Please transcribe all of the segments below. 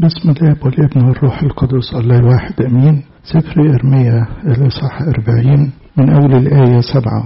بسم الله والابن والروح القدس الله الواحد أمين سفر إرميا الإصحاح أربعين من أول الآية سبعة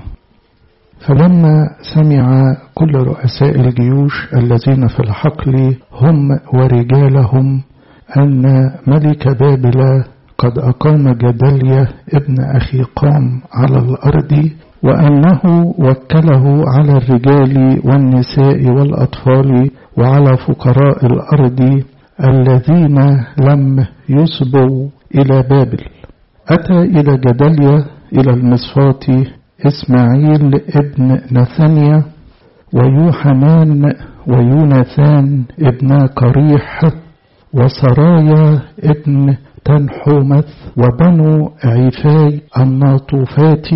فلما سمع كل رؤساء الجيوش الذين في الحقل هم ورجالهم أن ملك بابل قد أقام جدلية ابن أخي قام على الأرض وأنه وكله على الرجال والنساء والأطفال وعلى فقراء الأرض الذين لم يسبوا إلى بابل أتى إلى جدلية إلى المصفات إسماعيل ابن نثنيا ويوحنان ويوناثان ابن قريح وسرايا ابن تنحومث وبنو عفاي الناطوفات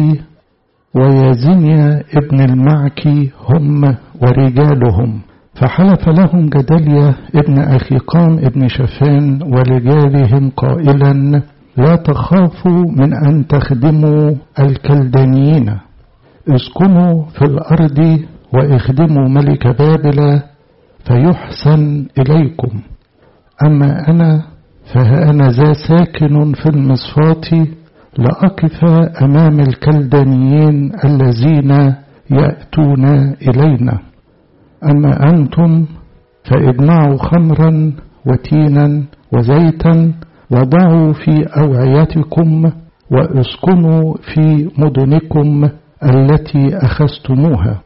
ويزنيا ابن المعكي هم ورجالهم فحلف لهم جدليا ابن أخيقام ابن شفان ورجالهم قائلا لا تخافوا من أن تخدموا الكلدانيين اسكنوا في الأرض واخدموا ملك بابل فيحسن إليكم أما أنا فها أنا ذا ساكن في المصفات لأقف أمام الكلدانيين الذين يأتون إلينا أما أنتم فاجمعوا خمرا وتينا وزيتا وضعوا في أوعيتكم واسكنوا في مدنكم التي أخذتموها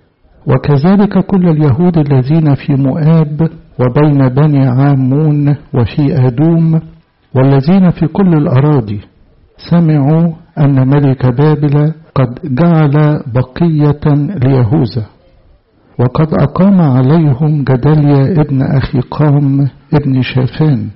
وكذلك كل اليهود الذين في مؤاب وبين بني عامون وفي أدوم والذين في كل الأراضي سمعوا أن ملك بابل قد جعل بقية ليهوذا وقد أقام عليهم جدليا ابن أخي قام ابن شافان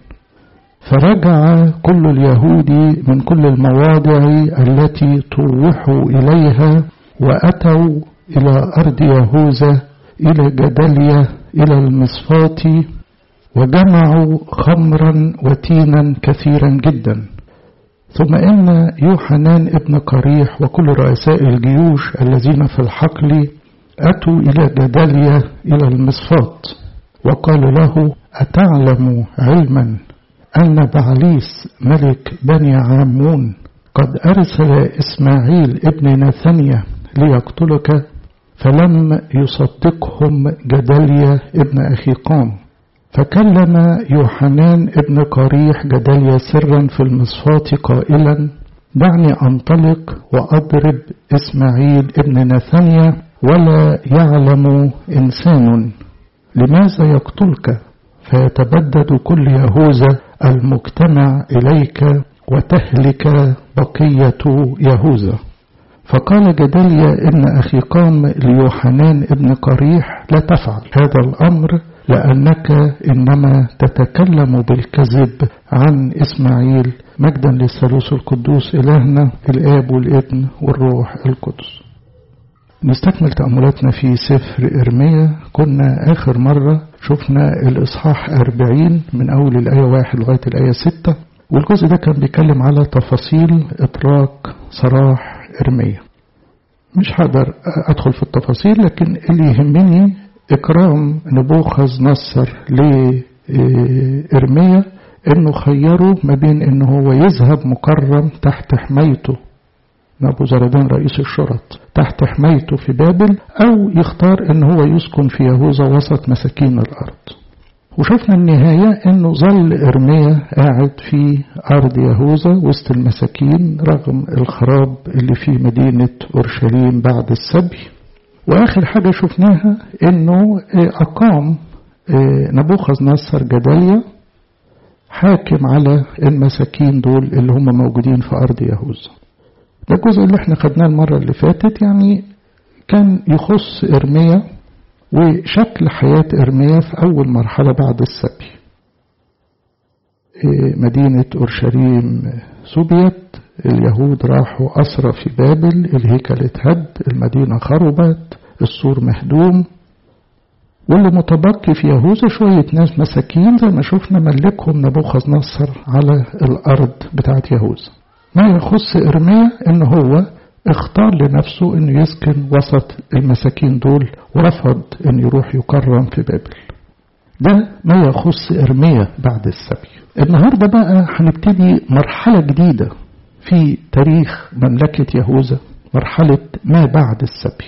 فرجع كل اليهود من كل المواضع التي طوحوا إليها وأتوا إلى أرض يهوذا إلى جدليا إلى المصفات وجمعوا خمرا وتينا كثيرا جدا ثم إن يوحنان ابن قريح وكل رؤساء الجيوش الذين في الحقل أتوا إلى جداليا إلى المصفات وقالوا له أتعلم علما أن بعليس ملك بني عامون قد أرسل إسماعيل ابن نثنيا ليقتلك فلم يصدقهم جداليا ابن أخي قام فكلم يوحنان ابن قريح جداليا سرا في المصفات قائلا دعني أنطلق وأضرب إسماعيل ابن نثنيا ولا يعلم إنسان لماذا يقتلك فيتبدد كل يهوذا المجتمع إليك وتهلك بقية يهوذا فقال جدليا ابن أخي قام ليوحنان ابن قريح لا تفعل هذا الأمر لأنك إنما تتكلم بالكذب عن إسماعيل مجدا للثالوث القدوس إلهنا الآب والابن والروح القدس نستكمل تأملاتنا في سفر إرميا كنا آخر مرة شفنا الإصحاح أربعين من أول الآية واحد لغاية الآية ستة والجزء ده كان بيتكلم على تفاصيل إطلاق سراح إرميا مش هقدر أدخل في التفاصيل لكن اللي يهمني إكرام نبوخذ نصر لإرميا إنه خيره ما بين إنه هو يذهب مكرم تحت حمايته أبو زردان رئيس الشرط تحت حمايته في بابل أو يختار إن هو يسكن في يهوذا وسط مساكين الأرض وشفنا النهاية إنه ظل إرميا قاعد في أرض يهوذا وسط المساكين رغم الخراب اللي في مدينة أورشليم بعد السبي وآخر حاجة شفناها إنه أقام نبوخذ نصر جداليا حاكم على المساكين دول اللي هم موجودين في أرض يهوذا ده الجزء اللي احنا خدناه المرة اللي فاتت يعني كان يخص إرميا وشكل حياة إرميا في أول مرحلة بعد السبي مدينة أورشليم سبيت اليهود راحوا أسرى في بابل الهيكل اتهد المدينة خربت السور مهدوم واللي متبقي في يهوذا شوية ناس مساكين زي ما شفنا ملكهم نبوخذ نصر على الأرض بتاعت يهوذا ما يخص إرميا إن هو اختار لنفسه انه يسكن وسط المساكين دول ورفض ان يروح يكرم في بابل ده ما يخص إرميا بعد السبي النهاردة بقى هنبتدي مرحلة جديدة في تاريخ مملكة يهوذا مرحلة ما بعد السبي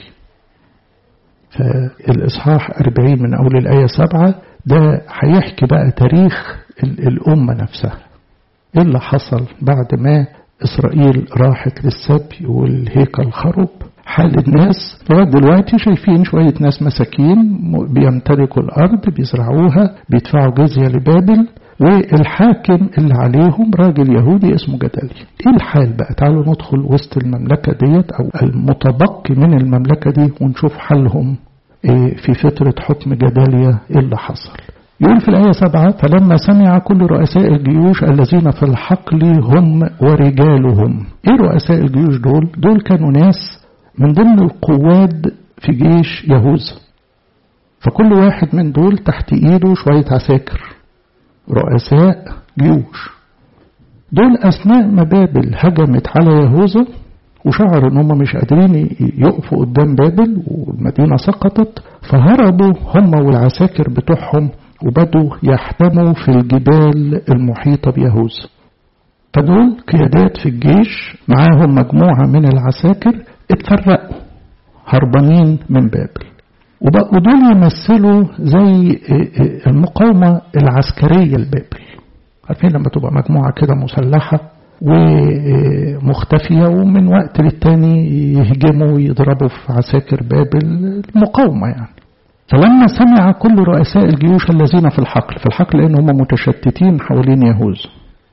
فالإصحاح 40 من أول الآية 7 ده هيحكي بقى تاريخ الأمة نفسها إيه اللي حصل بعد ما إسرائيل راحت للسبي والهيكل خرب حال الناس لغاية دلوقتي شايفين شوية ناس مساكين بيمتلكوا الأرض بيزرعوها بيدفعوا جزية لبابل والحاكم اللي عليهم راجل يهودي اسمه جدالي ايه الحال بقى تعالوا ندخل وسط المملكة ديت او المتبقي من المملكة دي ونشوف حالهم ايه في فترة حكم جداليا ايه اللي حصل يقول في الآية سبعة فلما سمع كل رؤساء الجيوش الذين في الحقل هم ورجالهم ايه رؤساء الجيوش دول دول كانوا ناس من ضمن القواد في جيش يهوذا فكل واحد من دول تحت ايده شوية عساكر رؤساء جيوش دول أثناء ما بابل هجمت على يهوذا وشعروا ان هم مش قادرين يقفوا قدام بابل والمدينة سقطت فهربوا هم والعساكر بتوعهم وبدوا يحتموا في الجبال المحيطة بيهوذا فدول قيادات في الجيش معاهم مجموعة من العساكر اتفرقوا هربانين من بابل وبقوا دول يمثلوا زي المقاومة العسكرية لبابل عارفين لما تبقى مجموعة كده مسلحة ومختفية ومن وقت للتاني يهجموا ويضربوا في عساكر بابل المقاومة يعني فلما سمع كل رؤساء الجيوش الذين في الحقل في الحقل لأن هم متشتتين حوالين يهوذا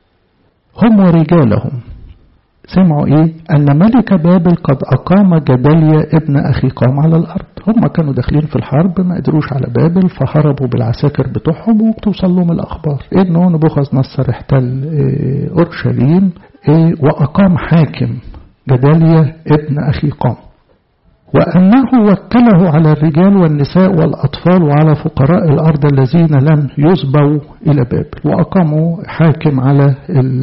هم ورجالهم سمعوا ايه ان ملك بابل قد اقام جداليا ابن اخيقام على الارض هم كانوا داخلين في الحرب ما قدروش على بابل فهربوا بالعساكر بتوعهم وبتوصل لهم الاخبار انه نبوخذ نصر احتل إيه اورشليم إيه واقام حاكم جداليا ابن اخيقام وأنه وكله على الرجال والنساء والأطفال وعلى فقراء الأرض الذين لم يسبوا إلى بابل وأقاموا حاكم على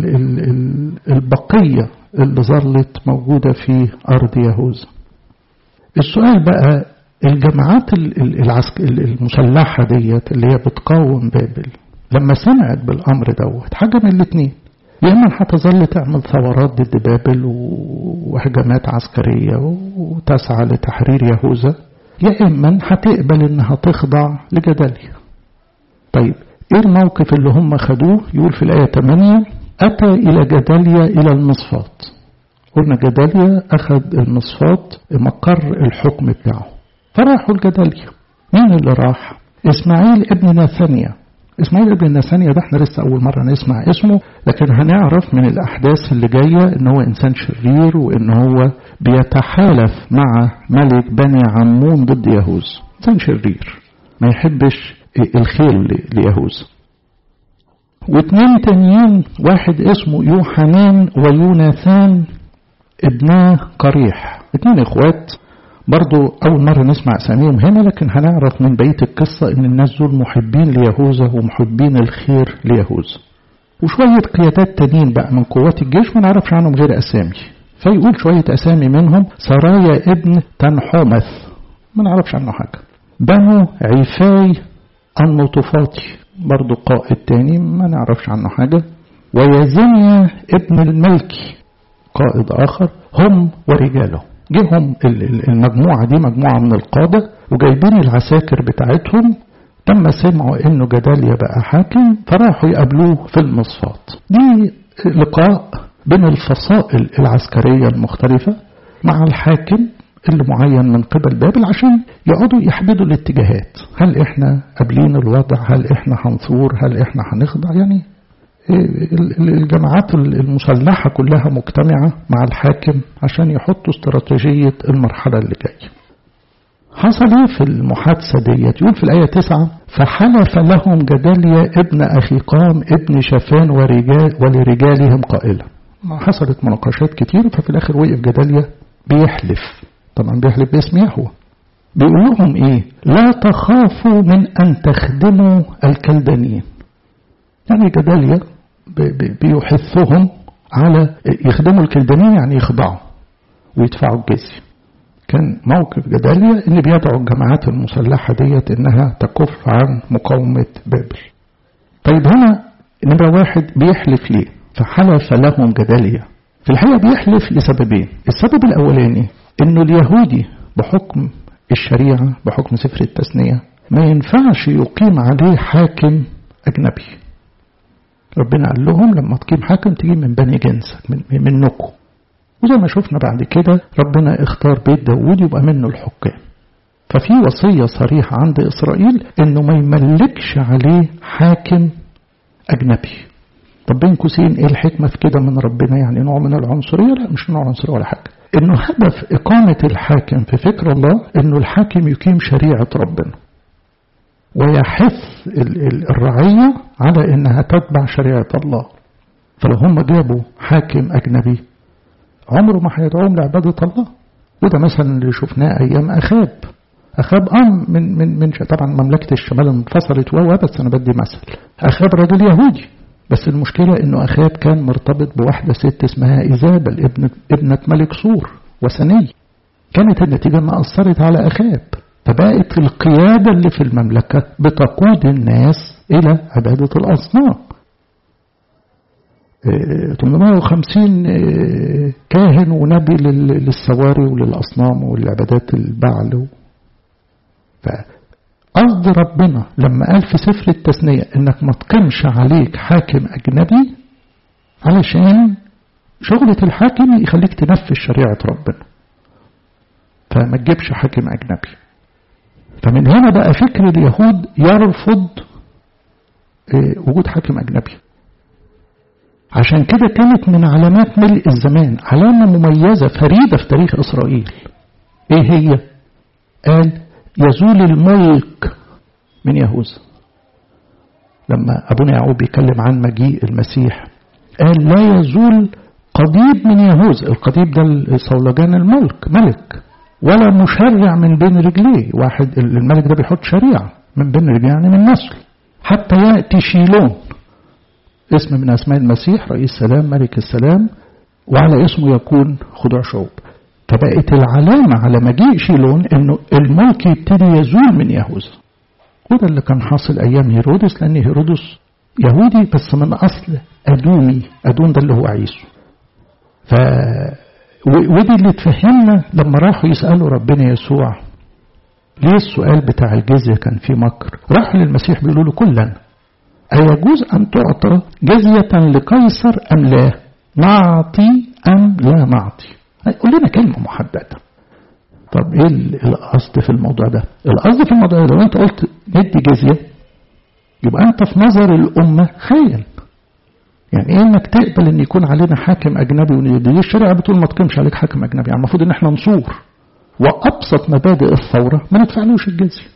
البقية اللي ظلت موجودة في أرض يهوذا السؤال بقى الجماعات المسلحة ديت اللي هي بتقاوم بابل لما سمعت بالأمر دوت حاجة من الاتنين يا إما هتظل تعمل ثورات ضد بابل وهجمات عسكرية وتسعى لتحرير يهوذا يا إما هتقبل إنها تخضع لجداليا طيب إيه الموقف اللي هم خدوه يقول في الآية 8 أتى إلى جداليا إلى المصفات قلنا جداليا أخذ المصفات مقر الحكم بتاعه فراحوا لجداليا مين اللي راح إسماعيل ابن ناثانيا إسماعيل ابن ناثانيا ده احنا لسه أول مرة نسمع اسمه لكن هنعرف من الأحداث اللي جاية إن هو إنسان شرير وإن هو بيتحالف مع ملك بني عمون ضد يهوذا إنسان شرير ما يحبش الخير ليهوذا واثنين تانيين واحد اسمه يوحنان ويوناثان ابناه قريح اتنين اخوات برضو أول مرة نسمع أساميهم هنا لكن هنعرف من بقية القصة إن الناس دول محبين ليهوذا ومحبين الخير ليهوذا وشوية قيادات تانيين بقى من قوات الجيش ما نعرفش عنهم غير أسامي فيقول شوية أسامي منهم سرايا ابن تنحومث ما نعرفش عنه حاجة بنو عفاي النطفاطي برضو قائد تاني ما نعرفش عنه حاجة ويزنيا ابن الملكي قائد آخر هم ورجاله جيهم المجموعة دي مجموعة من القادة وجايبين العساكر بتاعتهم لما سمعوا انه جداليا بقى حاكم فراحوا يقابلوه في المصفات دي لقاء بين الفصائل العسكرية المختلفة مع الحاكم اللي معين من قبل بابل عشان يقعدوا يحددوا الاتجاهات هل احنا قابلين الوضع هل احنا هنثور هل احنا هنخضع يعني الجماعات المسلحة كلها مجتمعة مع الحاكم عشان يحطوا استراتيجية المرحلة اللي جاية حصل ايه في المحادثة ديت يقول في الآية تسعة فحلف لهم جداليا ابن أخيقام ابن شفان ورجال ولرجالهم قائلا حصلت مناقشات كتير ففي الآخر وقف جداليا بيحلف طبعا بيحلف باسم يهوه بيقول لهم ايه لا تخافوا من ان تخدموا الكلدانيين يعني جداليا بيحثهم على يخدموا الكلدانيين يعني يخضعوا ويدفعوا الجزية كان موقف جداليا اللي بيدعو الجماعات المسلحة ديت إنها تكف عن مقاومة بابل طيب هنا نمرة واحد بيحلف ليه فحلف لهم جداليا في الحقيقة بيحلف لسببين السبب الأولاني إنه اليهودي بحكم الشريعة بحكم سفر التثنية ما ينفعش يقيم عليه حاكم أجنبي ربنا قال لهم لما تقيم حاكم تجيب من بني جنسك من منكم وزي ما شفنا بعد كده ربنا اختار بيت داود يبقى منه الحكام ففي وصية صريحة عند إسرائيل إنه ما يملكش عليه حاكم أجنبي طب بين قوسين إيه الحكمة في كده من ربنا يعني نوع من العنصرية لا مش نوع عنصرية ولا حاجة إنه هدف إقامة الحاكم في فكر الله إنه الحاكم يقيم شريعة ربنا ويحث الرعية على إنها تتبع شريعة الله فلو هم جابوا حاكم أجنبي عمره ما هيدعوهم لعبادة الله وده مثلا اللي شفناه أيام أخاب أخاب أم من من من طبعا مملكة الشمال انفصلت و بس أنا بدي مثل أخاب راجل يهودي بس المشكلة إنه أخاب كان مرتبط بواحدة ست اسمها إيزابل ابنة ابنة ملك سور وثني كانت النتيجة ما أثرت على أخاب فبقت القيادة اللي في المملكة بتقود الناس إلى عبادة الأصنام 850 كاهن ونبي للسواري وللأصنام والعبادات البعل فقصد ربنا لما قال في سفر التثنية انك ما تقيمش عليك حاكم أجنبي علشان شغلة الحاكم يخليك تنفذ شريعة ربنا فما تجيبش حاكم أجنبي فمن هنا بقى فكر اليهود يرفض وجود حاكم أجنبي عشان كده كانت من علامات ملء الزمان علامة مميزة فريدة في تاريخ إسرائيل إيه هي؟ قال يزول الملك من يهوذا لما أبونا يعقوب بيتكلم عن مجيء المسيح قال لا يزول قضيب من يهوذا القضيب ده صولجان الملك ملك ولا مشرع من بين رجليه واحد الملك ده بيحط شريعة من بين رجليه يعني من نسل حتى يأتي شيلون اسم من أسماء المسيح رئيس سلام ملك السلام وعلى اسمه يكون خضوع شعوب فبقت العلامة على مجيء شيلون انه الملك يبتدي يزول من يهوذا وده اللي كان حاصل ايام هيرودس لان هيرودس يهودي بس من اصل ادومي ادون ده اللي هو عيسو ف ودي اللي تفهمنا لما راحوا يسألوا ربنا يسوع ليه السؤال بتاع الجزية كان فيه مكر راحوا للمسيح بيقولوا له كلا أيجوز أن تعطى جزية لقيصر أم لا نعطي أم لا نعطي قول لنا كلمة محددة طب ايه القصد في الموضوع ده القصد في الموضوع ده لو انت قلت ندي جزية يبقى انت في نظر الأمة خاين يعني ايه انك تقبل ان يكون علينا حاكم اجنبي وندي الشريعه بتقول ما تقيمش عليك حاكم اجنبي يعني المفروض ان احنا نصور وابسط مبادئ الثوره ما ندفعلوش الجزيه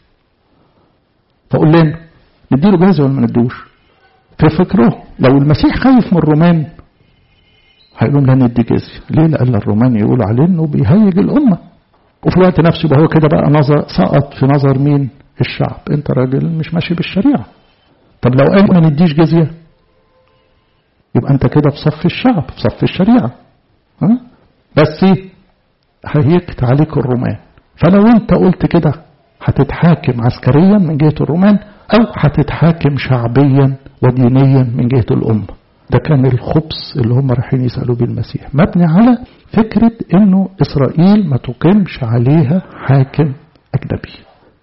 فقول لنا نديله جزيه ولا ما ندوش في فكره لو المسيح خايف من الرومان هيقول لهم لا ندي جزيه ليه لان الرومان يقولوا عليه انه بيهيج الامه وفي الوقت نفسه يبقى هو كده بقى نظر سقط في نظر مين الشعب انت راجل مش ماشي بالشريعه طب لو قال ما نديش جزيه يبقى انت كده في صف الشعب في صف الشريعة ها؟ بس هيكت عليك الرومان فلو انت قلت كده هتتحاكم عسكريا من جهة الرومان او هتتحاكم شعبيا ودينيا من جهة الأمة ده كان الخبز اللي هم رايحين يسألوا بيه المسيح مبني على فكرة انه اسرائيل ما تقيمش عليها حاكم اجنبي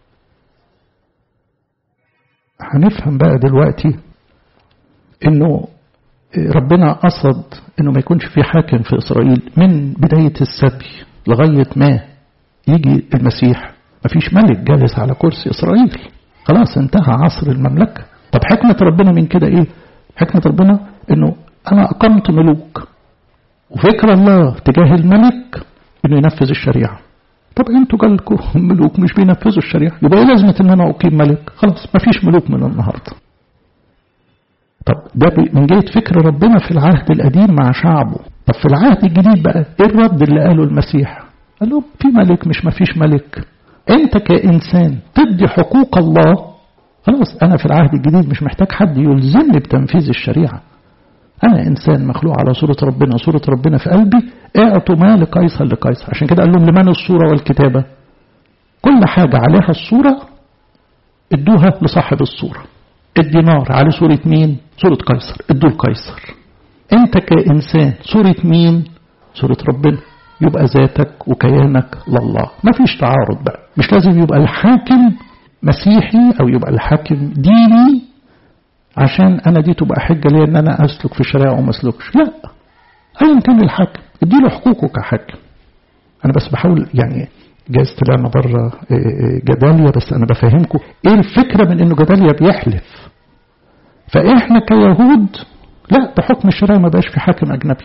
هنفهم بقى دلوقتي انه ربنا قصد انه ما يكونش في حاكم في اسرائيل من بداية السبي لغاية ما يجي المسيح ما فيش ملك جالس على كرسي اسرائيل خلاص انتهى عصر المملكة طب حكمة ربنا من كده ايه حكمة ربنا انه انا اقمت ملوك وفكر الله تجاه الملك انه ينفذ الشريعة طب انتوا جالكم ملوك مش بينفذوا الشريعة يبقى ايه لازمة ان انا اقيم ملك خلاص ما فيش ملوك من النهارده طب ده من جهة فكر ربنا في العهد القديم مع شعبه طب في العهد الجديد بقى ايه الرد اللي قاله المسيح قال لهم في ملك مش ما فيش ملك انت كإنسان تدي حقوق الله خلاص انا في العهد الجديد مش محتاج حد يلزمني بتنفيذ الشريعة أنا إنسان مخلوق على صورة ربنا صورة ربنا في قلبي اعطوا ما لقيصر لقيصر عشان كده قال لهم لمن الصورة والكتابة كل حاجة عليها الصورة ادوها لصاحب الصورة الدينار على صورة مين صورة قيصر ادوه لقيصر انت كإنسان صورة مين صورة ربنا يبقى ذاتك وكيانك لله ما فيش تعارض بقى مش لازم يبقى الحاكم مسيحي او يبقى الحاكم ديني عشان انا دي تبقى حجة ليا ان انا اسلك في الشريعة او ما اسلكش لا ايا كان الحاكم اديله حقوقه كحاكم انا بس بحاول يعني جايز طلعنا بره جداليا بس انا بفهمكم ايه الفكره من انه جداليا بيحلف فاحنا كيهود لا ده حكم الشريعه ما بقاش في حاكم اجنبي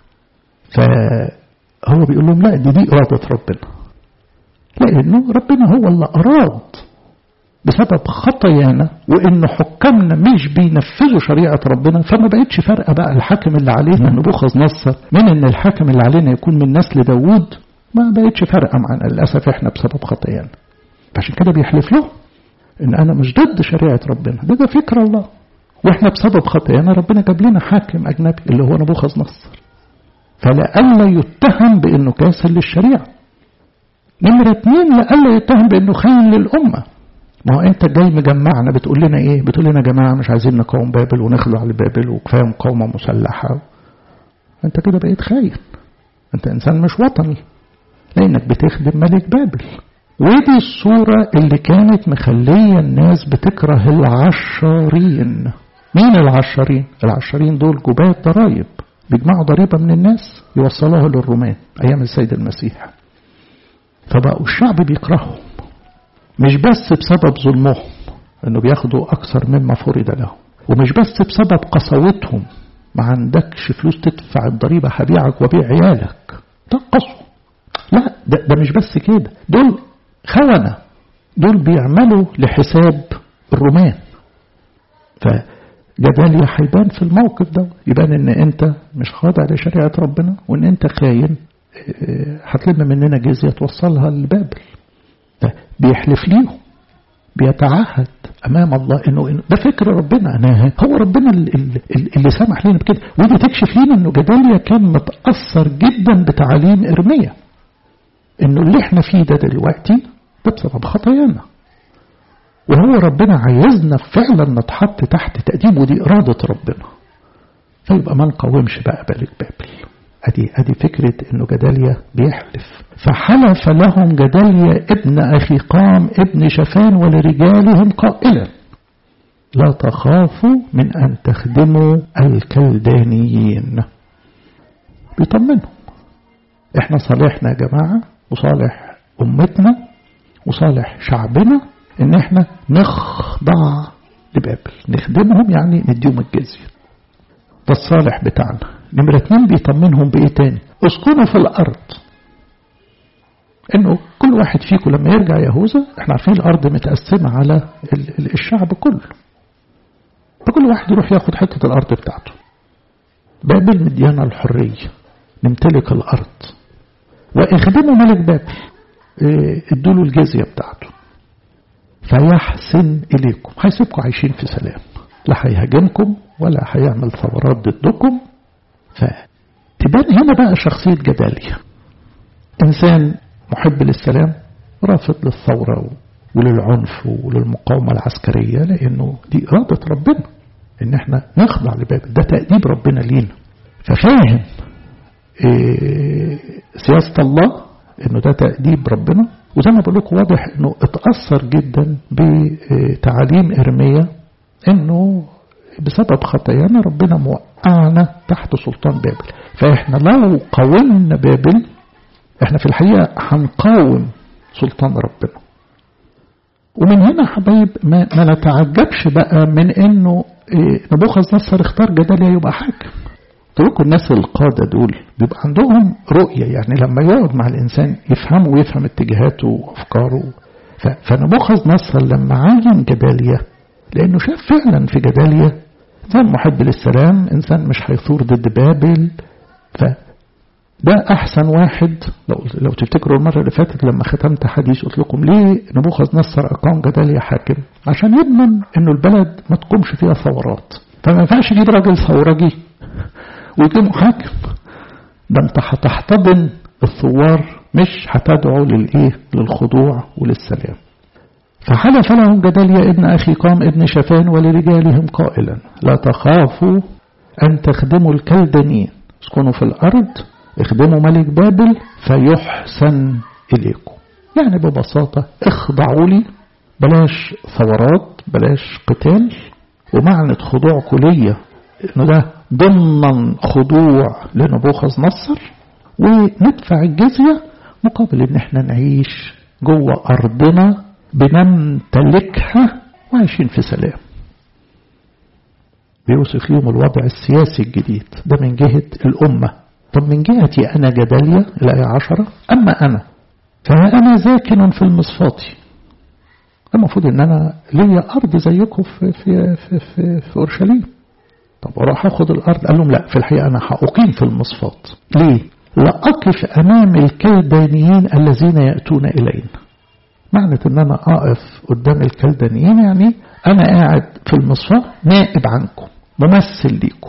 فهو بيقول لهم لا دي دي اراده ربنا لانه ربنا هو اللي اراد بسبب خطايانا وان حكامنا مش بينفذوا شريعه ربنا فما بقتش فارقه بقى الحاكم اللي علينا نبوخذ نصر من ان الحاكم اللي علينا يكون من نسل داوود ما بقتش فارقه معانا للاسف احنا بسبب خطايانا عشان كده بيحلف له ان انا مش ضد شريعه ربنا ده ده فكر الله واحنا بسبب خطايانا ربنا جاب لنا حاكم اجنبي اللي هو نبوخذ نصر فلئلا يتهم بانه كاسر للشريعه نمرة اتنين لئلا يتهم بانه خاين للامه ما هو انت جاي مجمعنا بتقول لنا ايه بتقول لنا يا جماعه مش عايزين نقاوم بابل ونخلع لبابل وكفايه مقاومه مسلحه انت كده بقيت خاين انت انسان مش وطني لانك بتخدم ملك بابل ودي الصورة اللي كانت مخلية الناس بتكره العشارين مين العشارين؟ العشارين دول جباة ضرايب بيجمعوا ضريبة من الناس يوصلوها للرومان أيام السيد المسيح فبقوا الشعب بيكرههم مش بس بسبب ظلمهم انه بياخدوا اكثر مما فرض لهم ومش بس بسبب قساوتهم ما عندكش فلوس تدفع الضريبة هبيعك وبيع عيالك ده قسوة لا ده, ده مش بس كده دول خونة دول بيعملوا لحساب الرومان فجداليا هيبان في الموقف ده يبان ان انت مش خاضع لشريعة ربنا وان انت خاين هتلم مننا جزية توصلها لبابل بيحلف ليهم بيتعهد امام الله انه ده فكر ربنا انا هو ربنا اللي, اللي سمح لنا بكده ودي تكشف لنا انه جداليا كان متاثر جدا بتعاليم ارميا انه اللي احنا فيه ده دلوقتي ده بسبب خطايانا وهو ربنا عايزنا فعلا نتحط تحت تقديم ودي إرادة ربنا فيبقى ما نقاومش بقى بالك بابل ادي ادي فكرة انه جداليا بيحلف فحلف لهم جداليا ابن اخي قام ابن شفان ولرجالهم قائلا لا تخافوا من ان تخدموا الكلدانيين بيطمنهم احنا صالحنا يا جماعة وصالح امتنا وصالح شعبنا ان احنا نخضع لبابل نخدمهم يعني نديهم الجزية ده الصالح بتاعنا نمرة اتنين بيطمنهم بايه تاني اسكنوا في الارض انه كل واحد فيكم لما يرجع يهوذا احنا عارفين الارض متقسمة على الشعب كله فكل واحد يروح ياخد حتة الارض بتاعته بابل مديانا الحرية نمتلك الارض واخدموا ملك بابل ادوا له الجزية بتاعته فيحسن إليكم هيسيبكم عايشين في سلام لا هيهاجمكم ولا هيعمل ثورات ضدكم فتبان هنا بقى شخصية جداليا إنسان محب للسلام رافض للثورة وللعنف وللمقاومة العسكرية لأنه دي إرادة ربنا إن احنا نخضع لبابل ده تأديب ربنا لينا ففاهم إيه سياسة الله إنه ده تأديب ربنا وزي ما بقول لكم واضح انه اتأثر جدا بتعاليم ارميا انه بسبب خطايانا ربنا موقعنا تحت سلطان بابل فاحنا لو قاومنا بابل احنا في الحقيقة هنقاوم سلطان ربنا ومن هنا حبايب ما, ما نتعجبش بقى من انه نبوخذ نصر اختار جداليا يبقى حاكم لكم الناس القادة دول بيبقى عندهم رؤية يعني لما يقعد مع الإنسان يفهمه ويفهم اتجاهاته وأفكاره فنبوخذ نصر لما عين جداليا لأنه شاف فعلا في جداليا إنسان محب للسلام إنسان مش هيثور ضد بابل فده أحسن واحد لو, لو تفتكروا المرة اللي فاتت لما ختمت حديث قلت لكم ليه نبوخذ نصر أقام جداليا حاكم عشان يضمن إنه البلد ما تقومش فيها ثورات فما ينفعش يجيب راجل ثورجي ويجي محاكم ده انت هتحتضن الثوار مش هتدعو للايه للخضوع وللسلام فحلف لهم جداليا ابن أخي قام ابن شفان ولرجالهم قائلا لا تخافوا أن تخدموا الكلدانيين اسكنوا في الأرض اخدموا ملك بابل فيحسن إليكم يعني ببساطة اخضعوا لي بلاش ثورات بلاش قتال ومعنى خضوع كلية انه ده ضمن خضوع لنبوخذ نصر وندفع الجزية مقابل ان احنا نعيش جوه ارضنا بنمتلكها وعايشين في سلام بيوصف لهم الوضع السياسي الجديد ده من جهة الأمة طب من جهتي أنا جدالية الآية عشرة أما أنا فأنا ساكن في المصفاطي المفروض ان انا ليا ارض زيكم في في في في, في اورشليم طب اروح اخد الارض قال لهم لا في الحقيقه انا هاقيم في المصفاط ليه لا اقف امام الكلدانيين الذين ياتون الينا معنى ان انا اقف قدام الكلدانيين يعني انا قاعد في المصفاة نائب عنكم ممثل ليكم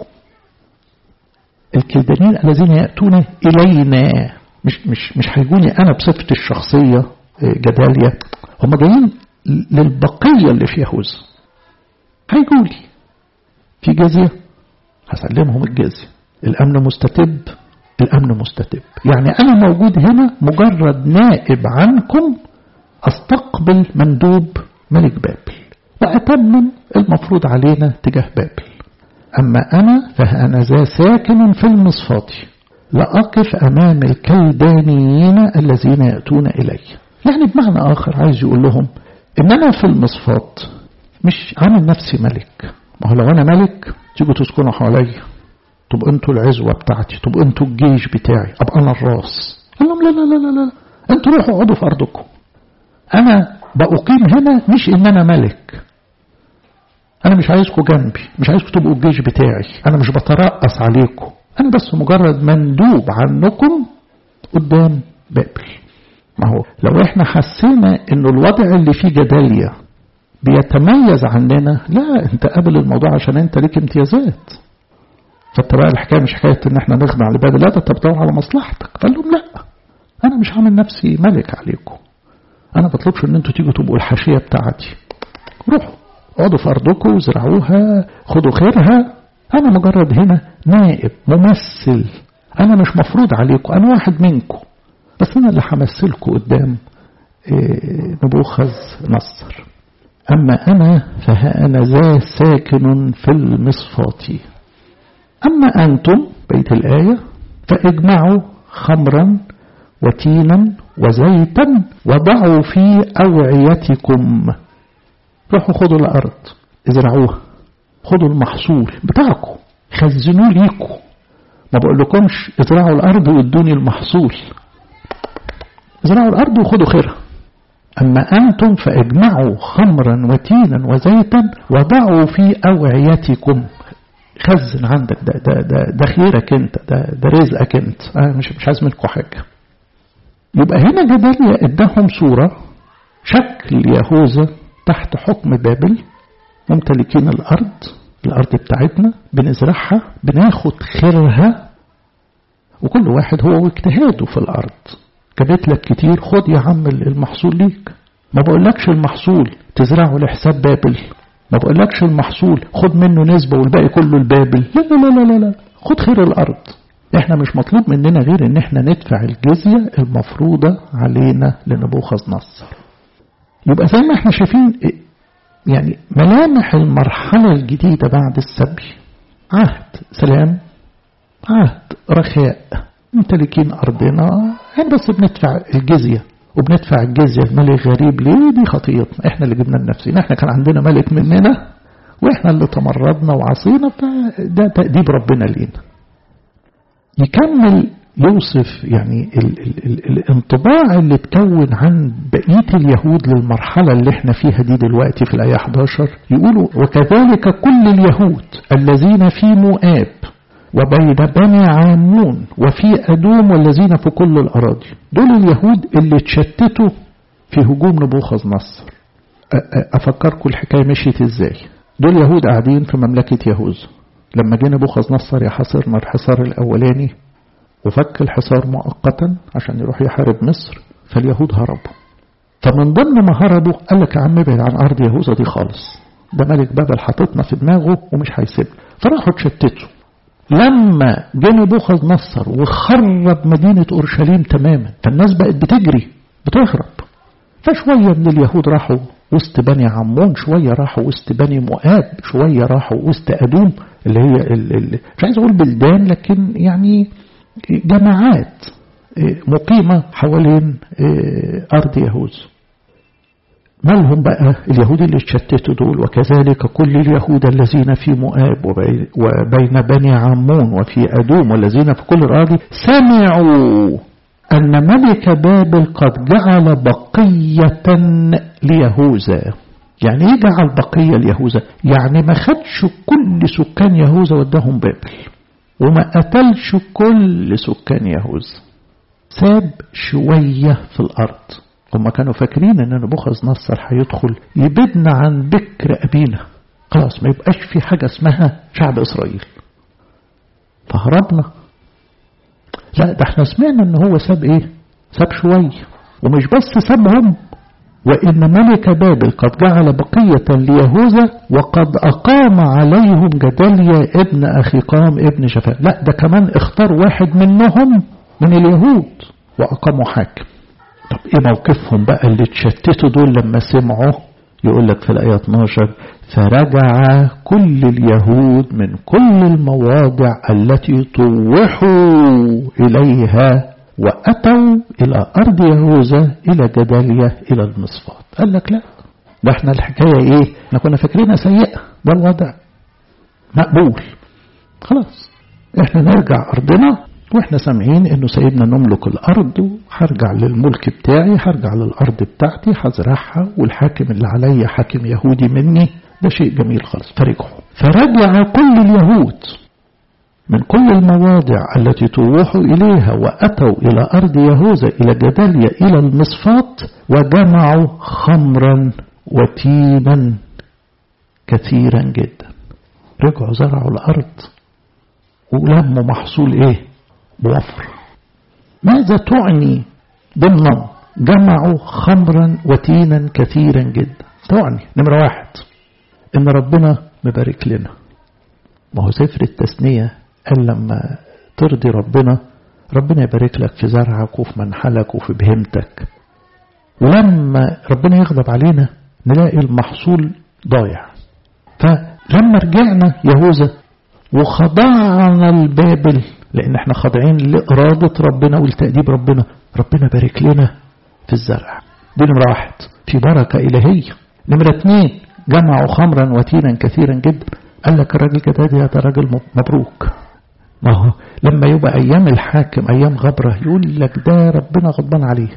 الكلدانيين الذين ياتون الينا مش مش مش هيجوني انا بصفتي الشخصيه جداليه هم جايين للبقية اللي في يهوذا هيقولي في جزية هسلمهم الجزية الأمن مستتب الأمن مستتب يعني أنا موجود هنا مجرد نائب عنكم أستقبل مندوب ملك بابل وأتمم المفروض علينا تجاه بابل أما أنا فأنا ذا ساكن في المصفاطي لأقف أمام الكلدانيين الذين يأتون إلي يعني بمعنى آخر عايز يقول لهم ان انا في المصفات مش عامل نفسي ملك ما هو لو انا ملك تيجوا تسكنوا حواليا طب انتوا العزوه بتاعتي طب انتوا الجيش بتاعي ابقى انا الراس قال لهم لا لا لا لا لا انتوا روحوا اقعدوا في ارضكم انا بقيم هنا مش ان انا ملك انا مش عايزكم جنبي مش عايزكم تبقوا الجيش بتاعي انا مش بترأس عليكم انا بس مجرد مندوب عنكم قدام بابل ما هو لو احنا حسينا انه الوضع اللي فيه جدالية بيتميز عننا لا انت قابل الموضوع عشان انت ليك امتيازات فانت بقى الحكايه مش حكايه ان احنا نخضع لبابل لا ده انت بتدور على مصلحتك قال لهم لا انا مش عامل نفسي ملك عليكم انا بطلبش ان انتوا تيجوا تبقوا الحاشيه بتاعتي روحوا اقعدوا في ارضكم وزرعوها خدوا خيرها انا مجرد هنا نائب ممثل انا مش مفروض عليكم انا واحد منكم بس أنا اللي همثلكم قدام نبوخذ نصر أما أنا فها أنا ذا ساكن في المصفات أما أنتم بيت الآية فاجمعوا خمرا وتينا وزيتا وضعوا في أوعيتكم روحوا خدوا الأرض ازرعوها خدوا المحصول بتاعكم خزنوه ليكم ما بقول لكمش ازرعوا الأرض وادوني المحصول ازرعوا الأرض وخدوا خيرها أما أنتم فاجمعوا خمرا وتينا وزيتا وضعوا في أوعيتكم خزن عندك ده ده ده, ده خيرك انت ده, ده رزقك انت أنا مش مش عايز منكم حاجة يبقى هنا جداليا اداهم صورة شكل يهوذا تحت حكم بابل ممتلكين الأرض الأرض بتاعتنا بنزرعها بناخد خيرها وكل واحد هو واجتهاده في الأرض جابت لك كتير خد يا عم المحصول ليك ما بقولكش المحصول تزرعه لحساب بابل ما بقولكش المحصول خد منه نسبة والباقي كله البابل لا لا لا لا لا خد خير الأرض احنا مش مطلوب مننا غير ان احنا ندفع الجزية المفروضة علينا لنبوخذ نصر يبقى زي ما احنا شايفين يعني ملامح المرحلة الجديدة بعد السبي عهد سلام عهد رخاء ممتلكين أرضنا يعني بس بندفع الجزية وبندفع الجزية الملك غريب ليه دي خطيتنا احنا اللي جبنا لنفسنا احنا كان عندنا ملك مننا واحنا اللي تمردنا وعصينا فده تأديب ربنا لينا يكمل يوصف يعني ال ال ال الانطباع اللي اتكون عن بقية اليهود للمرحلة اللي احنا فيها دي دلوقتي في الآية 11 يقولوا وكذلك كل اليهود الذين في مؤاب وبين بني عامون وفي أدوم والذين في كل الأراضي دول اليهود اللي اتشتتوا في هجوم نبوخذ نصر أفكركم الحكاية مشيت ازاي دول يهود قاعدين في مملكة يهوذا لما جه نبوخذ نصر يحاصرنا الحصار الأولاني وفك الحصار مؤقتا عشان يروح يحارب مصر فاليهود هربوا فمن ضمن ما هربوا قال لك يا عم ابعد عن أرض يهوذا دي خالص ده ملك بابل حاططنا في دماغه ومش هيسيبنا فراحوا اتشتتوا لما جه نبوخذ نصر وخرب مدينة أورشليم تماما فالناس بقت بتجري بتهرب فشوية من اليهود راحوا وسط بني عمون شوية راحوا وسط بني مؤاب شوية راحوا وسط أدوم اللي هي ال ال مش عايز أقول بلدان لكن يعني جماعات مقيمة حوالين أرض يهوذا مالهم بقى اليهود اللي اتشتتوا دول وكذلك كل اليهود الذين في مؤاب وبين بني عمون وفي أدوم والذين في كل الأرض سمعوا أن ملك بابل قد جعل بقية ليهوذا يعني ايه جعل بقية ليهوذا يعني ما خدش كل سكان يهوذا وداهم بابل وما قتلش كل سكان يهوذا ساب شوية في الأرض هم كانوا فاكرين ان نبوخذ نصر هيدخل يبدنا عن بكر أبينا خلاص ما يبقاش في حاجة اسمها شعب إسرائيل فهربنا لا ده احنا سمعنا ان هو ساب ايه ساب شوية ومش بس سابهم وإن ملك بابل قد جعل بقية ليهوذا وقد أقام عليهم جدليا ابن أخيقام ابن شفاء لا ده كمان اختار واحد منهم من اليهود وأقاموا حاكم طب ايه موقفهم بقى اللي اتشتتوا دول لما سمعوا يقول لك في الآية 12 فرجع كل اليهود من كل المواضع التي طوحوا إليها وأتوا إلى أرض يهوذا إلى جدالية إلى المصفات قال لك لا ده احنا الحكاية ايه احنا كنا فاكرينها سيئة ده الوضع مقبول خلاص احنا نرجع أرضنا واحنا سامعين انه سيدنا نملك الارض وهرجع للملك بتاعي هرجع للارض بتاعتي هزرعها والحاكم اللي عليا حاكم يهودي مني ده شيء جميل خالص فرجعوا فرجع كل اليهود من كل المواضع التي طوحوا إليها وأتوا إلى أرض يهوذا إلى جداليا إلى المصفات وجمعوا خمرا وتينا كثيرا جدا رجعوا زرعوا الأرض ولموا محصول إيه بوفر ماذا تعني ضمنا جمعوا خمرا وتينا كثيرا جدا تعني نمرة واحد إن ربنا مبارك لنا ما هو سفر التثنية قال لما ترضي ربنا ربنا يبارك لك في زرعك وفي منحلك وفي بهمتك ولما ربنا يغضب علينا نلاقي المحصول ضايع فلما رجعنا يهوذا وخضعنا البابل لأن احنا خاضعين لإرادة ربنا ولتأديب ربنا ربنا بارك لنا في الزرع دي نمرة واحد في بركة إلهية نمرة اتنين جمعوا خمرا وتينا كثيرا جدا قال لك الراجل كده ده راجل مبروك ما هو لما يبقى أيام الحاكم أيام غبرة يقول لك ده ربنا غضبان عليه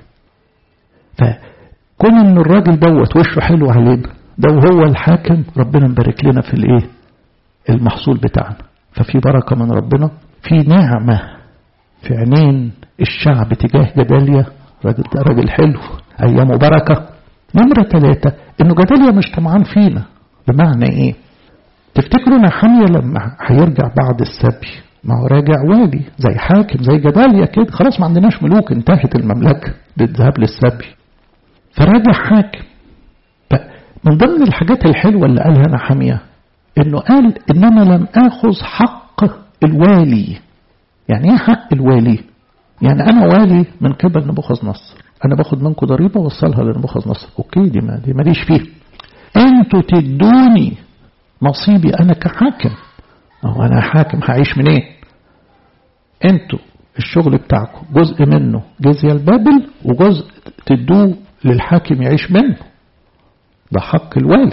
فكون إن الراجل دوت وشه حلو علينا ده وهو الحاكم ربنا مبارك لنا في الإيه المحصول بتاعنا ففي بركة من ربنا في نعمة في عينين الشعب تجاه جداليا راجل ده راجل حلو أيامه بركة نمرة ثلاثة إنه جداليا مش طمعان فينا بمعنى إيه تفتكروا نحمية لما هيرجع بعد السبي ما هو راجع والي زي حاكم زي جداليا كده خلاص ما عندناش ملوك انتهت المملكة بالذهاب للسبي فراجع حاكم من ضمن الحاجات الحلوة اللي قالها نحمية انه قال ان انا لم اخذ حق الوالي يعني ايه حق الوالي يعني انا والي من قبل نبوخذ نصر انا باخد منكم ضريبه واوصلها لنبوخذ نصر اوكي دي ما دي ماليش فيه انتوا تدوني نصيبي انا كحاكم هو انا حاكم هعيش منين إيه؟ انتوا الشغل بتاعكم جزء منه جزية البابل وجزء تدوه للحاكم يعيش منه ده حق الوالي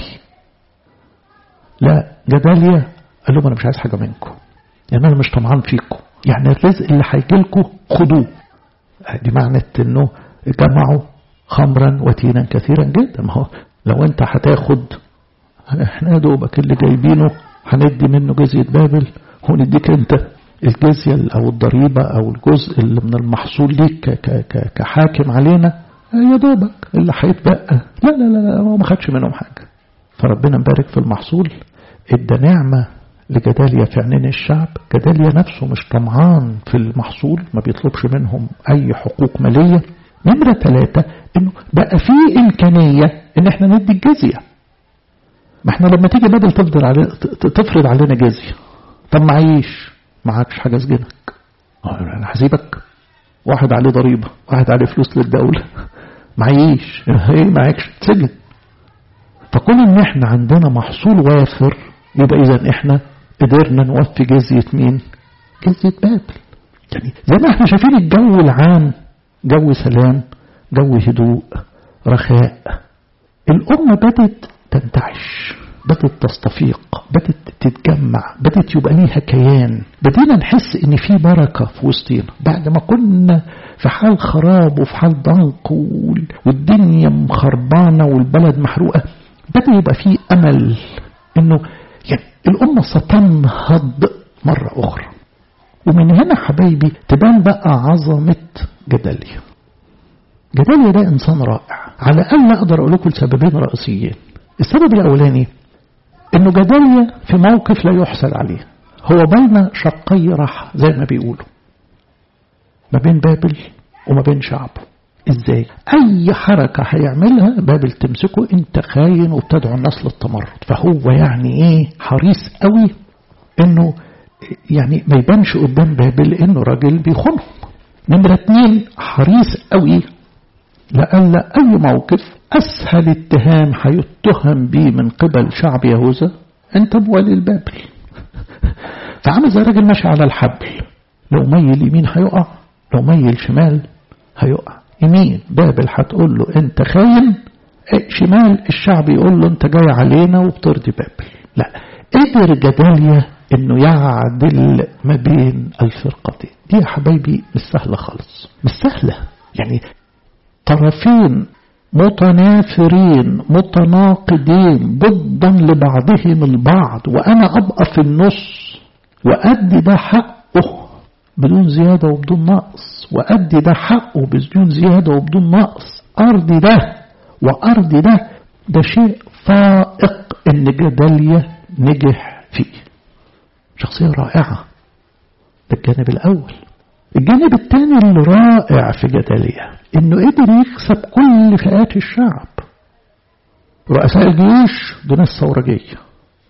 لا جداليا قال لهم انا مش عايز حاجه منكم يعني انا مش طمعان فيكم يعني الرزق اللي هيجي لكم خدوه دي معنى انه جمعوا خمرا وتينا كثيرا جدا ما هو لو انت هتاخد احنا يا دوبك اللي جايبينه هندي منه جزية بابل ونديك انت الجزية او الضريبة او الجزء اللي من المحصول ليك كحاكم علينا يا دوبك اللي هيتبقى لا لا لا هو ما خدش منهم حاجة فربنا مبارك في المحصول ادى نعمة لجداليا في عينين الشعب جداليا نفسه مش طمعان في المحصول ما بيطلبش منهم أي حقوق مالية نمرة ثلاثة إنه بقى في إمكانية إن إحنا ندي الجزية ما إحنا لما تيجي بدل تفضل علي تفرض علينا جزية طب معيش معكش حاجة سجنك أنا هسيبك واحد عليه ضريبة واحد عليه فلوس للدولة معيش ايه معكش تسجن فكون ان احنا عندنا محصول وافر يبقى اذا احنا قدرنا نوفي جزية مين جزية بابل يعني زي ما احنا شايفين الجو العام جو سلام جو هدوء رخاء الأمة بدت تنتعش بدت تستفيق بدت تتجمع بدت يبقى ليها كيان بدينا نحس ان في بركة في وسطينا بعد ما كنا في حال خراب وفي حال ضنك والدنيا مخربانة والبلد محروقة بدأ يبقى في أمل انه يعني الأمة ستنهض مرة أخرى ومن هنا حبايبي تبان بقى عظمة جداليا جداليا ده إنسان رائع على الأقل أقدر أقول لكم لسببين رئيسيين السبب الأولاني إنه جداليا في موقف لا يحسد عليه هو بين شقي رح زي ما بيقولوا ما بين بابل وما بين شعبه ازاي اي حركة هيعملها بابل تمسكه انت خاين وبتدعو الناس للتمرد فهو يعني ايه حريص قوي انه يعني ما يبانش قدام بابل انه راجل بيخونهم نمرة اتنين حريص قوي لألا أي موقف أسهل اتهام هيتهم به من قبل شعب يهوذا أنت موالي البابل فعامل زي راجل ماشي على الحبل لو ميل يمين هيقع لو ميل شمال هيقع يمين بابل هتقول له أنت خاين شمال الشعب يقول له أنت جاي علينا وبترضي بابل لا قدر جداليا انه يعدل ما بين الفرقتين دي يا حبايبي مش سهلة خالص مش سهلة يعني طرفين متنافرين متناقضين ضدا لبعضهم البعض وأنا أبقى في النص وأدي ده حقه بدون زيادة وبدون نقص وأدي ده حقه بدون زيادة وبدون نقص أرضي ده وأرضي ده ده شيء فائق إن جداليا نجح فيه شخصية رائعة ده الجانب الأول الجانب الثاني اللي رائع في جداليا انه قدر يكسب كل فئات الشعب رؤساء الجيوش دول ناس ثورجية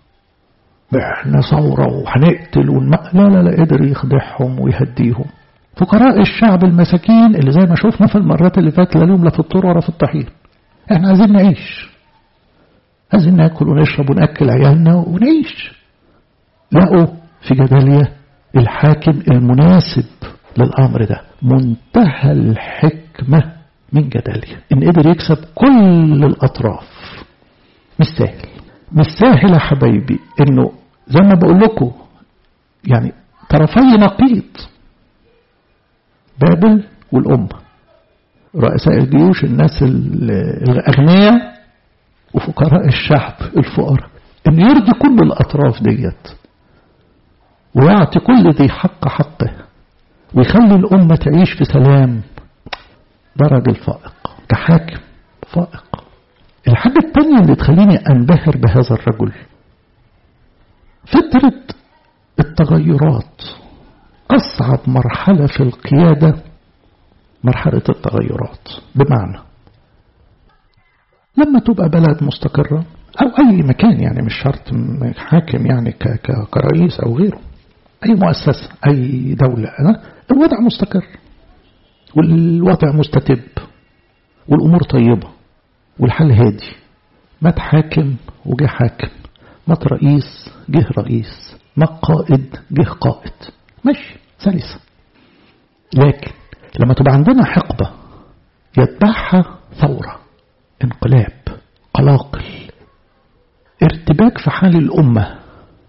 احنا ثورة وهنقتل ونم... لا لا لا قدر يخدعهم ويهديهم فقراء الشعب المساكين اللي زي ما شفنا في المرات اللي فاتت لا لهم لا في الطور ولا في الطحين احنا عايزين نعيش عايزين ناكل ونشرب وناكل عيالنا ونعيش لقوا في جداليا الحاكم المناسب للأمر ده منتهى الحكمة من جداليا إن قدر يكسب كل الأطراف مش سهل مش سهل يا حبايبي إنه زي ما بقول لكم يعني طرفي نقيض بابل والأمة رؤساء الجيوش الناس الأغنياء وفقراء الشعب الفقراء إن يرضي كل الأطراف ديت ويعطي كل ذي حق حقه ويخلي الأمة تعيش في سلام ده راجل فائق كحاكم فائق الحاجة الثانية اللي تخليني أنبهر بهذا الرجل فترة التغيرات أصعب مرحلة في القيادة مرحلة التغيرات بمعنى لما تبقى بلد مستقرة أو أي مكان يعني مش شرط حاكم يعني كرئيس أو غيره أي مؤسسة أي دولة الوضع مستقر والوضع مستتب والأمور طيبة والحل هادي مات حاكم وجه حاكم مات رئيس جه رئيس مات قائد جه قائد ماشي سلسة لكن لما تبقى عندنا حقبة يتبعها ثورة انقلاب قلاقل ارتباك في حال الأمة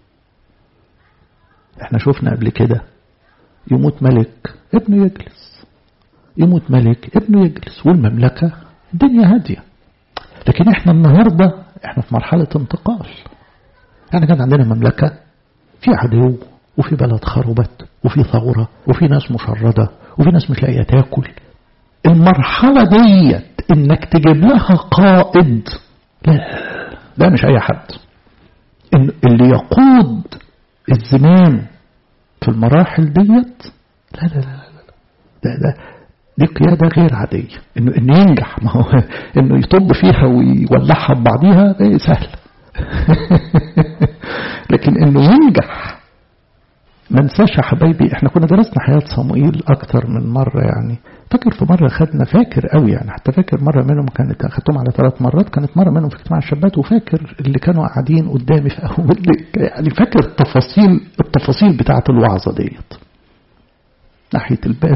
احنا شفنا قبل كده يموت ملك ابنه يجلس يموت ملك ابنه يجلس والمملكة الدنيا هادية لكن احنا النهاردة احنا في مرحلة انتقال احنا كان عندنا مملكة في عدو وفي بلد خربت وفي ثورة وفي ناس مشردة وفي ناس مش لاقية تاكل المرحلة ديت انك تجيب لها قائد لا ده مش اي حد اللي يقود الزمام في المراحل ديت لا لا لا لا ده ده دي قيادة غير عادية إنه إنه ينجح ما هو إنه يطب فيها ويولعها ببعضيها ده سهل لكن إنه ينجح ما انساش يا حبايبي احنا كنا درسنا حياة صموئيل أكتر من مرة يعني فاكر في مرة خدنا فاكر قوي يعني حتى فاكر مرة منهم كانت أخدتهم على ثلاث مرات كانت مرة منهم في اجتماع الشابات وفاكر اللي كانوا قاعدين قدامي في أول يعني فاكر التفاصيل التفاصيل بتاعة الوعظة ديت ناحية الباب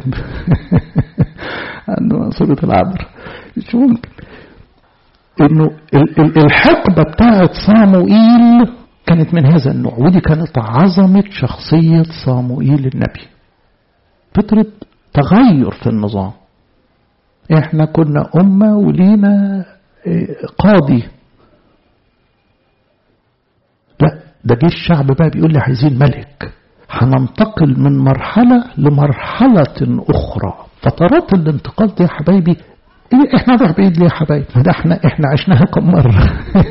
عنده صورة العبر مش ممكن انه الحقبة بتاعة صاموئيل كانت من هذا النوع ودي كانت عظمة شخصية صاموئيل النبي فترة تغير في النظام احنا كنا أمة ولينا قاضي لا ده جه الشعب بقى بيقول لي عايزين ملك هننتقل من مرحلة لمرحلة أخرى فترات الانتقال دي يا حبايبي إيه احنا نروح بعيد ليه يا حبايبي ده احنا احنا عشناها كم مرة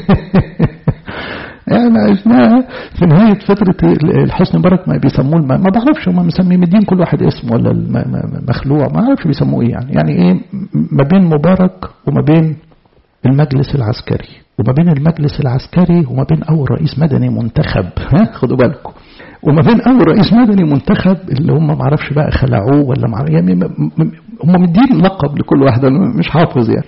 احنا عشناها في نهاية فترة الحسن مبارك ما بيسموه ما, ما بعرفش هم مسمين مدين كل واحد اسم ولا المخلوع ما اعرفش بيسموه ايه يعني يعني ايه ما بين مبارك وما بين المجلس العسكري وما بين المجلس العسكري وما بين أول رئيس مدني منتخب ها خدوا بالكم وما بين أول رئيس مدني منتخب اللي هم ما اعرفش بقى خلعوه ولا مع يعني هم مدين لقب لكل واحد أنا مش حافظ يعني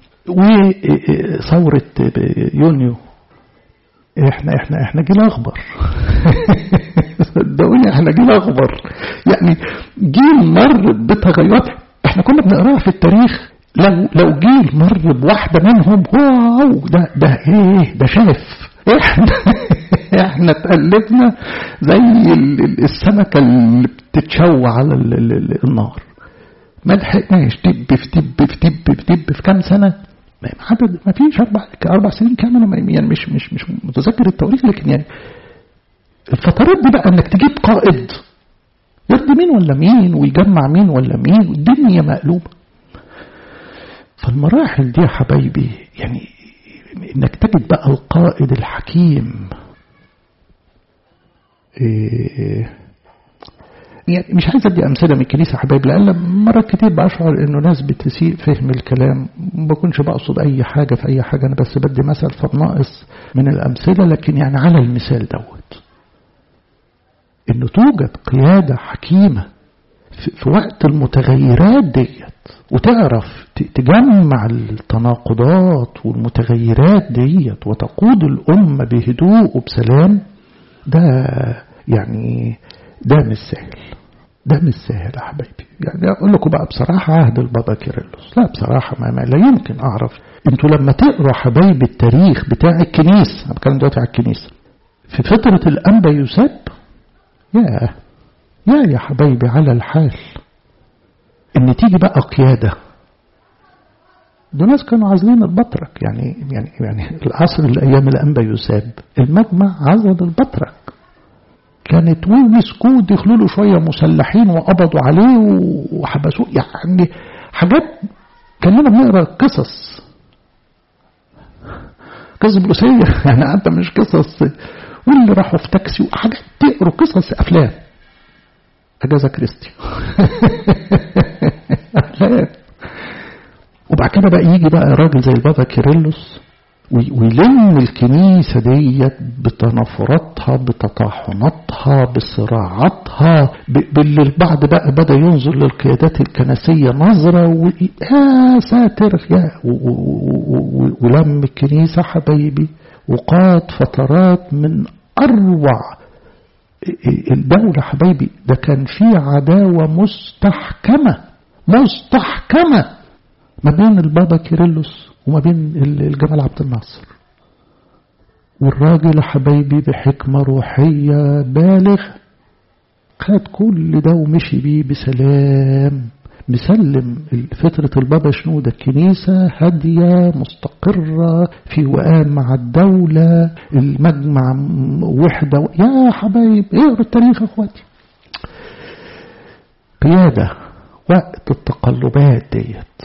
وثورة يونيو احنا احنا احنا جيل اخبر صدقوني احنا جيل اخبر يعني جيل مر بتغيرات احنا كنا بنقراها في التاريخ لو لو جيل مر بواحده منهم واو ده ده ايه ده شاف احنا احنا اتقلبنا زي السمكه اللي بتتشوى على النار ما لحقناش دب في دب في دب في دب في كام سنه عدد ما فيش اربع اربع سنين كامله يعني مش مش مش متذكر التواريخ لكن يعني الفترات دي بقى انك تجيب قائد يرضي مين ولا مين ويجمع مين ولا مين والدنيا مقلوبه فالمراحل دي يا حبايبي يعني انك تجد بقى القائد الحكيم إيه يعني مش عايز ادي امثله من الكنيسه حبايب لان مرات كتير بشعر انه ناس بتسيء فهم الكلام ما بكونش بقصد اي حاجه في اي حاجه انا بس بدي مثل فبناقص من الامثله لكن يعني على المثال دوت انه توجد قياده حكيمه في وقت المتغيرات ديت وتعرف تجمع التناقضات والمتغيرات ديت وتقود الأمة بهدوء وبسلام ده يعني ده مش سهل ده مش سهل يا حبايبي يعني أقول لكم بقى بصراحة عهد البابا كيرلس لا بصراحة ما, ما لا يمكن أعرف انتوا لما تقروا حبايبي التاريخ بتاع الكنيسة أنا بتكلم دلوقتي على الكنيسة في فترة الأنبا يوسف يا يا يا حبايبي على الحال ان تيجي بقى قيادة دول ناس كانوا عازلين البطرك يعني يعني يعني العصر الايام الانبا يساب المجمع عزل البطرك كانت ومسكوه دخلوا له شويه مسلحين وقبضوا عليه وحبسوه يعني حاجات كاننا بنقرا قصص قصص بلوسيه يعني حتى مش قصص واللي راحوا في تاكسي وحاجات تقروا قصص افلام اجازه كريستي وبعد كده بقى يجي بقى راجل زي البابا كيرلس ويلم الكنيسة ديت بتنافراتها بتطاحناتها بصراعاتها باللي البعض بقى بدأ ينظر للقيادات الكنسية نظرة و... يا ساتر يا ولم الكنيسة حبايبي وقاد فترات من أروع الدولة حبايبي ده كان في عداوة مستحكمة مستحكمة ما بين البابا كيرلس وما بين الجمال عبد الناصر والراجل حبايبي بحكمة روحية بالغ خد كل ده ومشي بيه بسلام مسلم فترة البابا شنودة الكنيسة هادية مستقرة في وئام مع الدولة المجمع وحدة يا حبايب اقروا التاريخ يا اخواتي قيادة وقت التقلبات ديت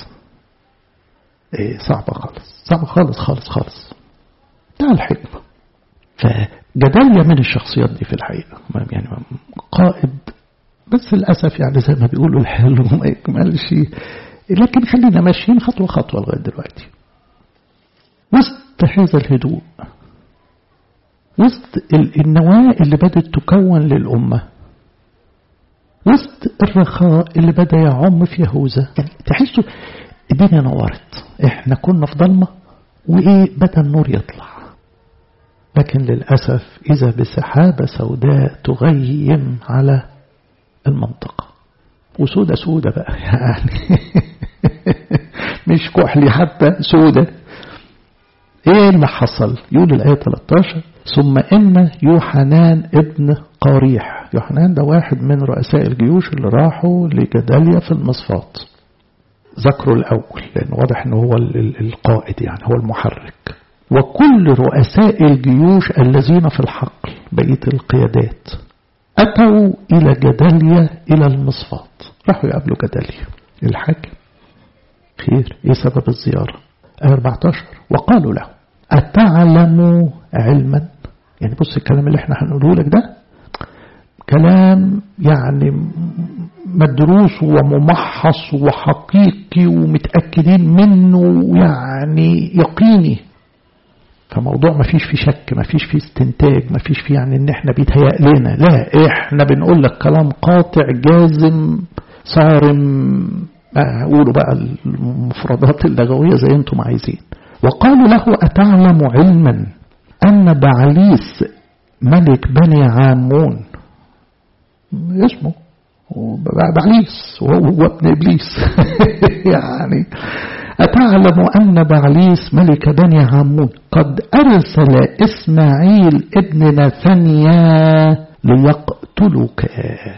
ايه صعبة خالص صعبة خالص خالص خالص ده الحكمة جداليا من الشخصيات دي في الحقيقة يعني قائد بس للأسف يعني زي ما بيقولوا الحلو ما يكملش لكن خلينا ماشيين خطوة خطوة لغاية دلوقتي وسط هذا الهدوء وسط النواة اللي بدأت تكون للأمة وسط الرخاء اللي بدأ يعم في يهوذا يعني تحسوا الدنيا نورت احنا كنا في ضلمة وايه بدأ النور يطلع لكن للأسف إذا بسحابة سوداء تغيم على المنطقة وسودة سودة بقى يعني مش كحلي حتى سودة ايه اللي حصل يقول الآية 13 ثم إن يوحنان ابن قاريح يوحنان ده واحد من رؤساء الجيوش اللي راحوا لجداليا في المصفات ذكروا الأول لأن واضح أنه هو القائد يعني هو المحرك وكل رؤساء الجيوش الذين في الحقل بقية القيادات أتوا إلى جداليا إلى المصفات راحوا يقابلوا جداليا الحاكم خير إيه سبب الزيارة 14 وقالوا له أتعلم علما يعني بص الكلام اللي احنا هنقوله لك ده كلام يعني مدروس وممحص وحقيقي ومتأكدين منه يعني يقيني فموضوع ما فيش فيه شك ما فيش فيه استنتاج ما فيش فيه يعني ان احنا بيتهيأ لنا لا احنا بنقول لك كلام قاطع جازم صارم قولوا بقى المفردات اللغوية زي انتم عايزين وقالوا له أتعلم علما أن بعليس ملك بني عامون اسمه بعليس وهو ابن إبليس يعني أتعلم أن بعليس ملك بني عمون قد أرسل إسماعيل ابن نثنيا ليقتلك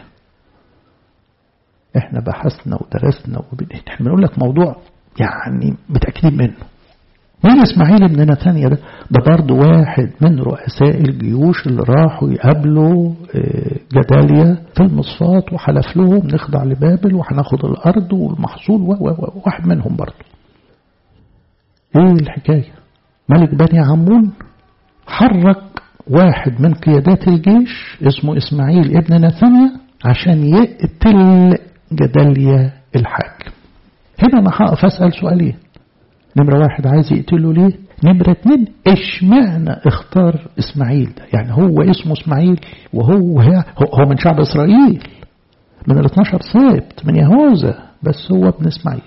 احنا بحثنا ودرسنا احنا بنقول لك موضوع يعني متأكدين منه مين اسماعيل ابن نثانيا ده ده برضه واحد من رؤساء الجيوش اللي راحوا يقابلوا جداليا في المصفات وحلف لهم نخضع لبابل وهناخد الارض والمحصول واحد منهم برضه ايه الحكايه ملك بني عمون حرك واحد من قيادات الجيش اسمه اسماعيل ابن نثانيا عشان يقتل جداليا الحاكم هنا انا هقف اسال سؤالين نمرة واحد عايز يقتله ليه نمرة اتنين اشمعنى اختار اسماعيل ده يعني هو اسمه اسماعيل وهو هو من شعب اسرائيل من ال 12 سبت من يهوذا بس هو ابن اسماعيل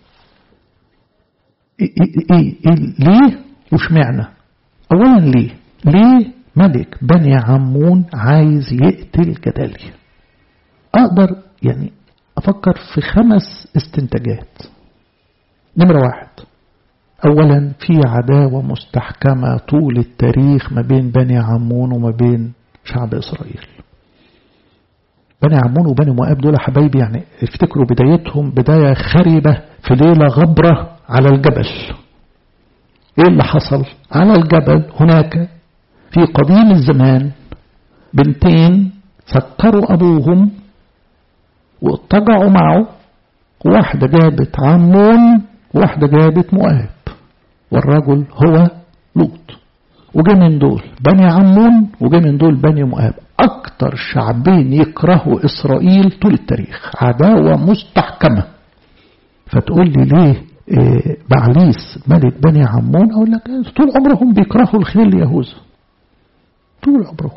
إيه إيه إيه إيه ليه واشمعنى اولا ليه ليه ملك بني عمون عايز يقتل جداليا اقدر يعني افكر في خمس استنتاجات نمرة واحد أولا في عداوة مستحكمة طول التاريخ ما بين بني عمون وما بين شعب إسرائيل بني عمون وبني مؤاب دول حبايبي يعني افتكروا بدايتهم بداية خربة في ليلة غبرة على الجبل ايه اللي حصل على الجبل هناك في قديم الزمان بنتين سكروا أبوهم واضطجعوا معه واحدة جابت عمون واحدة جابت مؤاب والرجل هو لوط وجه من دول بني عمون وجه من دول بني مؤاب أكتر شعبين يكرهوا إسرائيل طول التاريخ عداوة مستحكمة فتقول لي ليه إيه بعليس ملك بني عمون أقول لك طول عمرهم بيكرهوا الخير ليهوذا طول عمرهم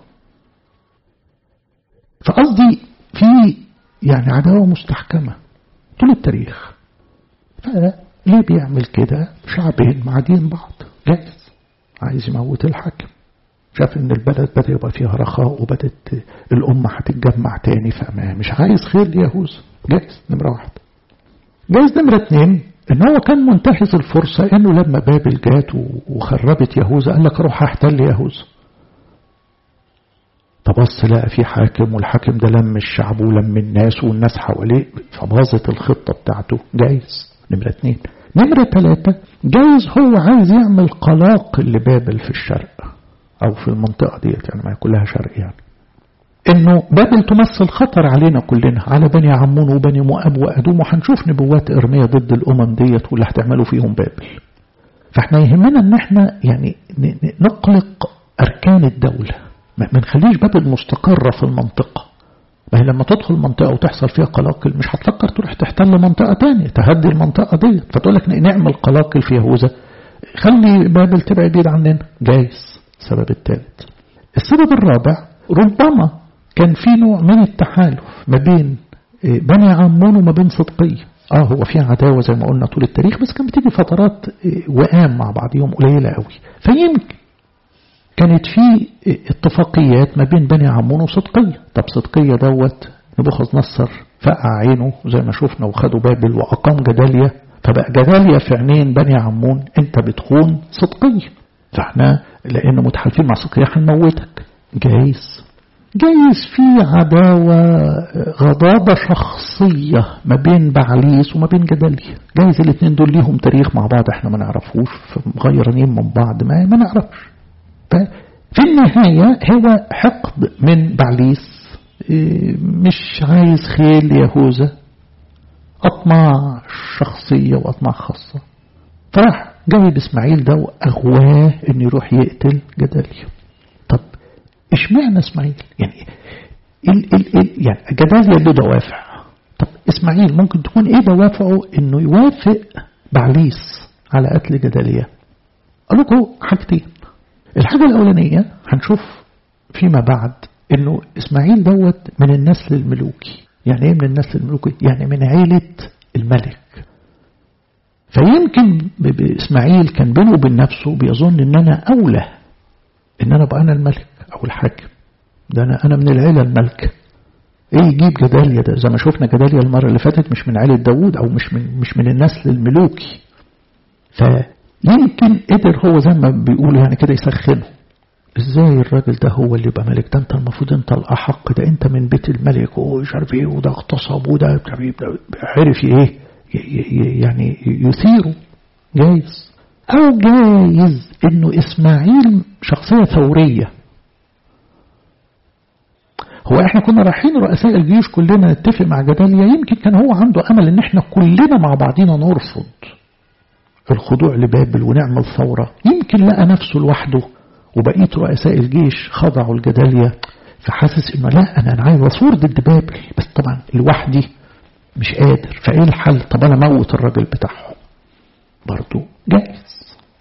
فقصدي في يعني عداوة مستحكمة طول التاريخ ليه بيعمل كده شعبين معادين بعض جايز عايز يموت الحاكم شاف ان البلد بدأ يبقى فيها رخاء وبدت الأمة هتتجمع تاني فما مش عايز خير ليهوذا جايز نمرة واحد جايز نمرة اتنين ان هو كان منتهز الفرصة انه لما بابل جات وخربت يهوذا قال لك اروح احتل يهوذا فبص لقى في حاكم والحاكم ده لم الشعب ولم الناس والناس حواليه فباظت الخطة بتاعته جايز نمرة اتنين نمرة ثلاثة جايز هو عايز يعمل قلاق لبابل في الشرق أو في المنطقة ديت يعني ما كلها شرق يعني إنه بابل تمثل خطر علينا كلنا على بني عمون وبني مؤاب وأدوم وهنشوف نبوات إرمية ضد الأمم ديت واللي هتعملوا فيهم بابل فاحنا يهمنا إن احنا يعني نقلق أركان الدولة ما نخليش بابل مستقرة في المنطقة ما هي لما تدخل منطقة وتحصل فيها قلاقل مش هتفكر تروح تحتل منطقة تانية تهدي المنطقة دي فتقول لك نعمل قلاقل في يهوذا خلي بابل تبعد بعيد عننا جايز السبب الثالث السبب الرابع ربما كان في نوع من التحالف ما بين بني عمون وما بين صدقية اه هو في عداوة زي ما قلنا طول التاريخ بس كان بتيجي فترات وئام مع بعضهم قليلة قوي فيمكن كانت في اتفاقيات ما بين بني عمون وصدقية طب صدقية دوت نبوخذ نصر فقع عينه زي ما شفنا وخدوا بابل وأقام جدالية فبقى جدالية في عينين بني عمون انت بتخون صدقية فاحنا لأن متحالفين مع صدقية هنموتك جايز جايز في عداوة غضابة شخصية ما بين بعليس وما بين جدالية جايز الاثنين دول ليهم تاريخ مع بعض احنا ما نعرفوش مغيرين من بعض ما, ما نعرفش ففي النهاية هو حقد من بعليس مش عايز خير ليهوذا أطماع شخصية وأطماع خاصة فراح جايب إسماعيل ده وأغواه إنه يروح يقتل جدالية طب اشمعنى إسماعيل يعني ال ال ال يعني جدالية له دوافع طب إسماعيل ممكن تكون إيه دوافعه إنه يوافق بعليس على قتل جدالية قال لكم حاجتين الحاجة الأولانية هنشوف فيما بعد إنه إسماعيل دوت من النسل الملوكي يعني إيه من النسل الملوكي يعني من عيلة الملك فيمكن إسماعيل كان بينه وبين نفسه بيظن إن أنا أولى إن أنا أبقى أنا الملك أو الحاكم ده أنا أنا من العيلة الملكة إيه يجيب جداليا ده زي ما شفنا جداليا المرة اللي فاتت مش من عيلة داوود أو مش من مش من النسل الملوكي فيمكن قدر هو زي ما بيقولوا يعني كده يسخنه ازاي الراجل ده هو اللي يبقى ملك ده انت المفروض انت الاحق ده انت من بيت الملك ومش عارف ايه وده اغتصب وده عرف ايه يعني يثيره جايز او جايز انه اسماعيل شخصيه ثوريه هو احنا كنا رايحين رؤساء الجيوش كلنا نتفق مع جداليا يمكن كان هو عنده امل ان احنا كلنا مع بعضينا نرفض الخضوع لبابل ونعمل ثورة يمكن لقى نفسه لوحده وبقية رؤساء الجيش خضعوا الجدالية فحاسس انه لا انا انا عايز اثور ضد بابل بس طبعا لوحدي مش قادر فايه الحل طب انا موت الراجل بتاعهم برضو جائز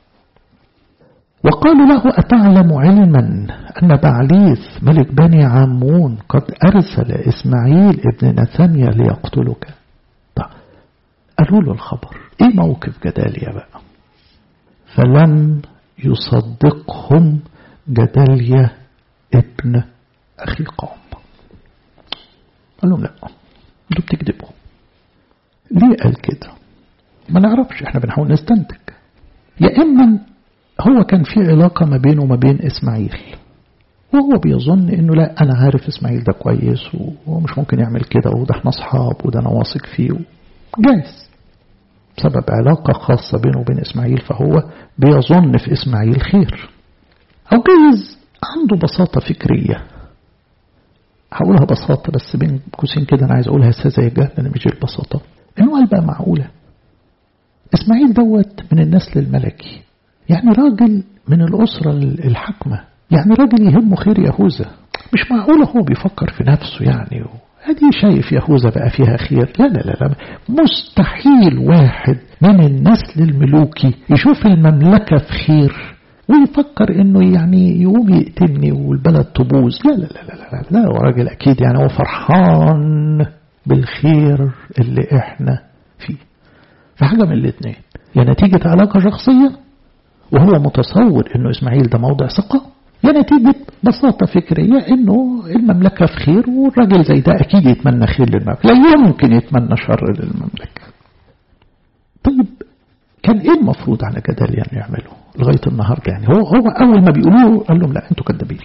وقالوا له أتعلم علما أن بعليث ملك بني عمون قد أرسل إسماعيل ابن نثانيا ليقتلك طب قالوا له الخبر ايه موقف جداليا بقى فلم يصدقهم جداليا ابن أخي قوم قال لهم لا انتوا بتكذبوا ليه قال كده ما نعرفش احنا بنحاول نستنتج يا إما هو كان في علاقة ما بينه وما بين إسماعيل وهو بيظن انه لا انا عارف اسماعيل ده كويس وهو مش ممكن يعمل كده وده احنا اصحاب وده انا واثق فيه جايز بسبب علاقة خاصة بينه وبين إسماعيل فهو بيظن في إسماعيل خير أو جايز عنده بساطة فكرية هقولها بساطة بس بين قوسين كده أنا عايز أقولها سذاجة لأن مش البساطة إنه قال بقى معقولة إسماعيل دوت من النسل الملكي يعني راجل من الأسرة الحاكمة يعني راجل يهمه خير يهوذا مش معقولة هو بيفكر في نفسه يعني هذه شايف يهوذا بقى فيها خير لا لا لا لا مستحيل واحد من النسل الملوكي يشوف المملكة في خير ويفكر انه يعني يقوم يقتلني والبلد تبوظ لا لا لا لا لا, لا, لا راجل اكيد يعني هو فرحان بالخير اللي احنا فيه فحاجة من الاثنين يا يعني نتيجة علاقة شخصية وهو متصور انه اسماعيل ده موضع ثقة يا نتيجة بساطة فكرية انه المملكة في خير والراجل زي ده اكيد يتمنى خير للمملكة لا يمكن يتمنى شر للمملكة طيب كان ايه المفروض على جدال يعني يعمله لغاية النهاردة يعني هو هو اول ما بيقولوه قال لهم لا انتوا كدابين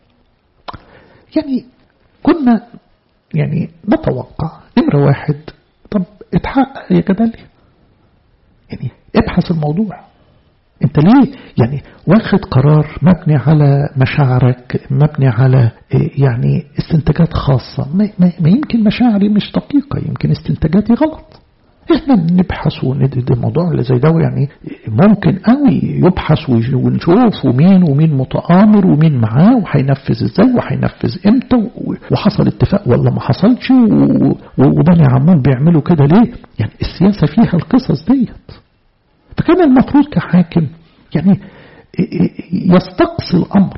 يعني كنا يعني نتوقع نمرة واحد طب اتحقق يا جدال يعني ابحث الموضوع انت ليه يعني واخد قرار مبني على مشاعرك مبني على يعني استنتاجات خاصة ما, ما يمكن مشاعري مش دقيقة يمكن استنتاجاتي غلط احنا بنبحث وندي الموضوع اللي زي ده يعني ممكن قوي يبحث ونشوف ومين ومين متآمر ومين معاه وهينفذ ازاي وهينفذ امتى وحصل اتفاق ولا ما حصلش وبني عمون بيعملوا كده ليه يعني السياسة فيها القصص ديت فكان المفروض كحاكم يعني يستقصي الأمر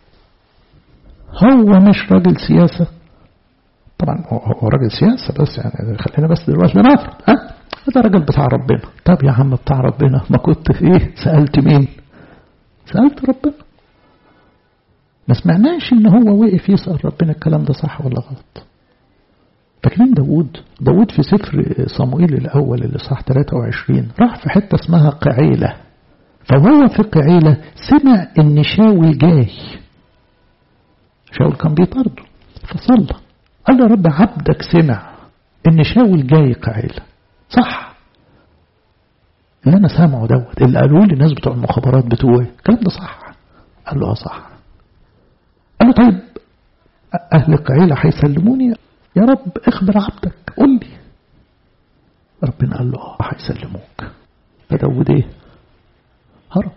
هو مش راجل سياسة طبعا هو راجل سياسة بس يعني خلينا بس دلوقتي نفرض ها ده راجل بتاع ربنا طب يا عم بتاع ربنا ما كنت في ايه سألت مين سألت ربنا ما سمعناش ان هو وقف يسأل ربنا الكلام ده صح ولا غلط فاكرين داوود داوود في سفر صموئيل الأول اللي صح 23 راح في حتة اسمها قعيلة فهو في قعيلة سمع ان شاول جاي شاول كان بيطرده فصلى قال له يا رب عبدك سمع ان شاول جاي قعيلة صح اللي انا سامعه دوت اللي قالوا لي الناس بتوع المخابرات بتوعي الكلام ده صح قال له اه صح قال له طيب اهل قعيلة هيسلموني يا رب اخبر عبدك قول لي ربنا قال له اه هيسلموك فداود ايه هرب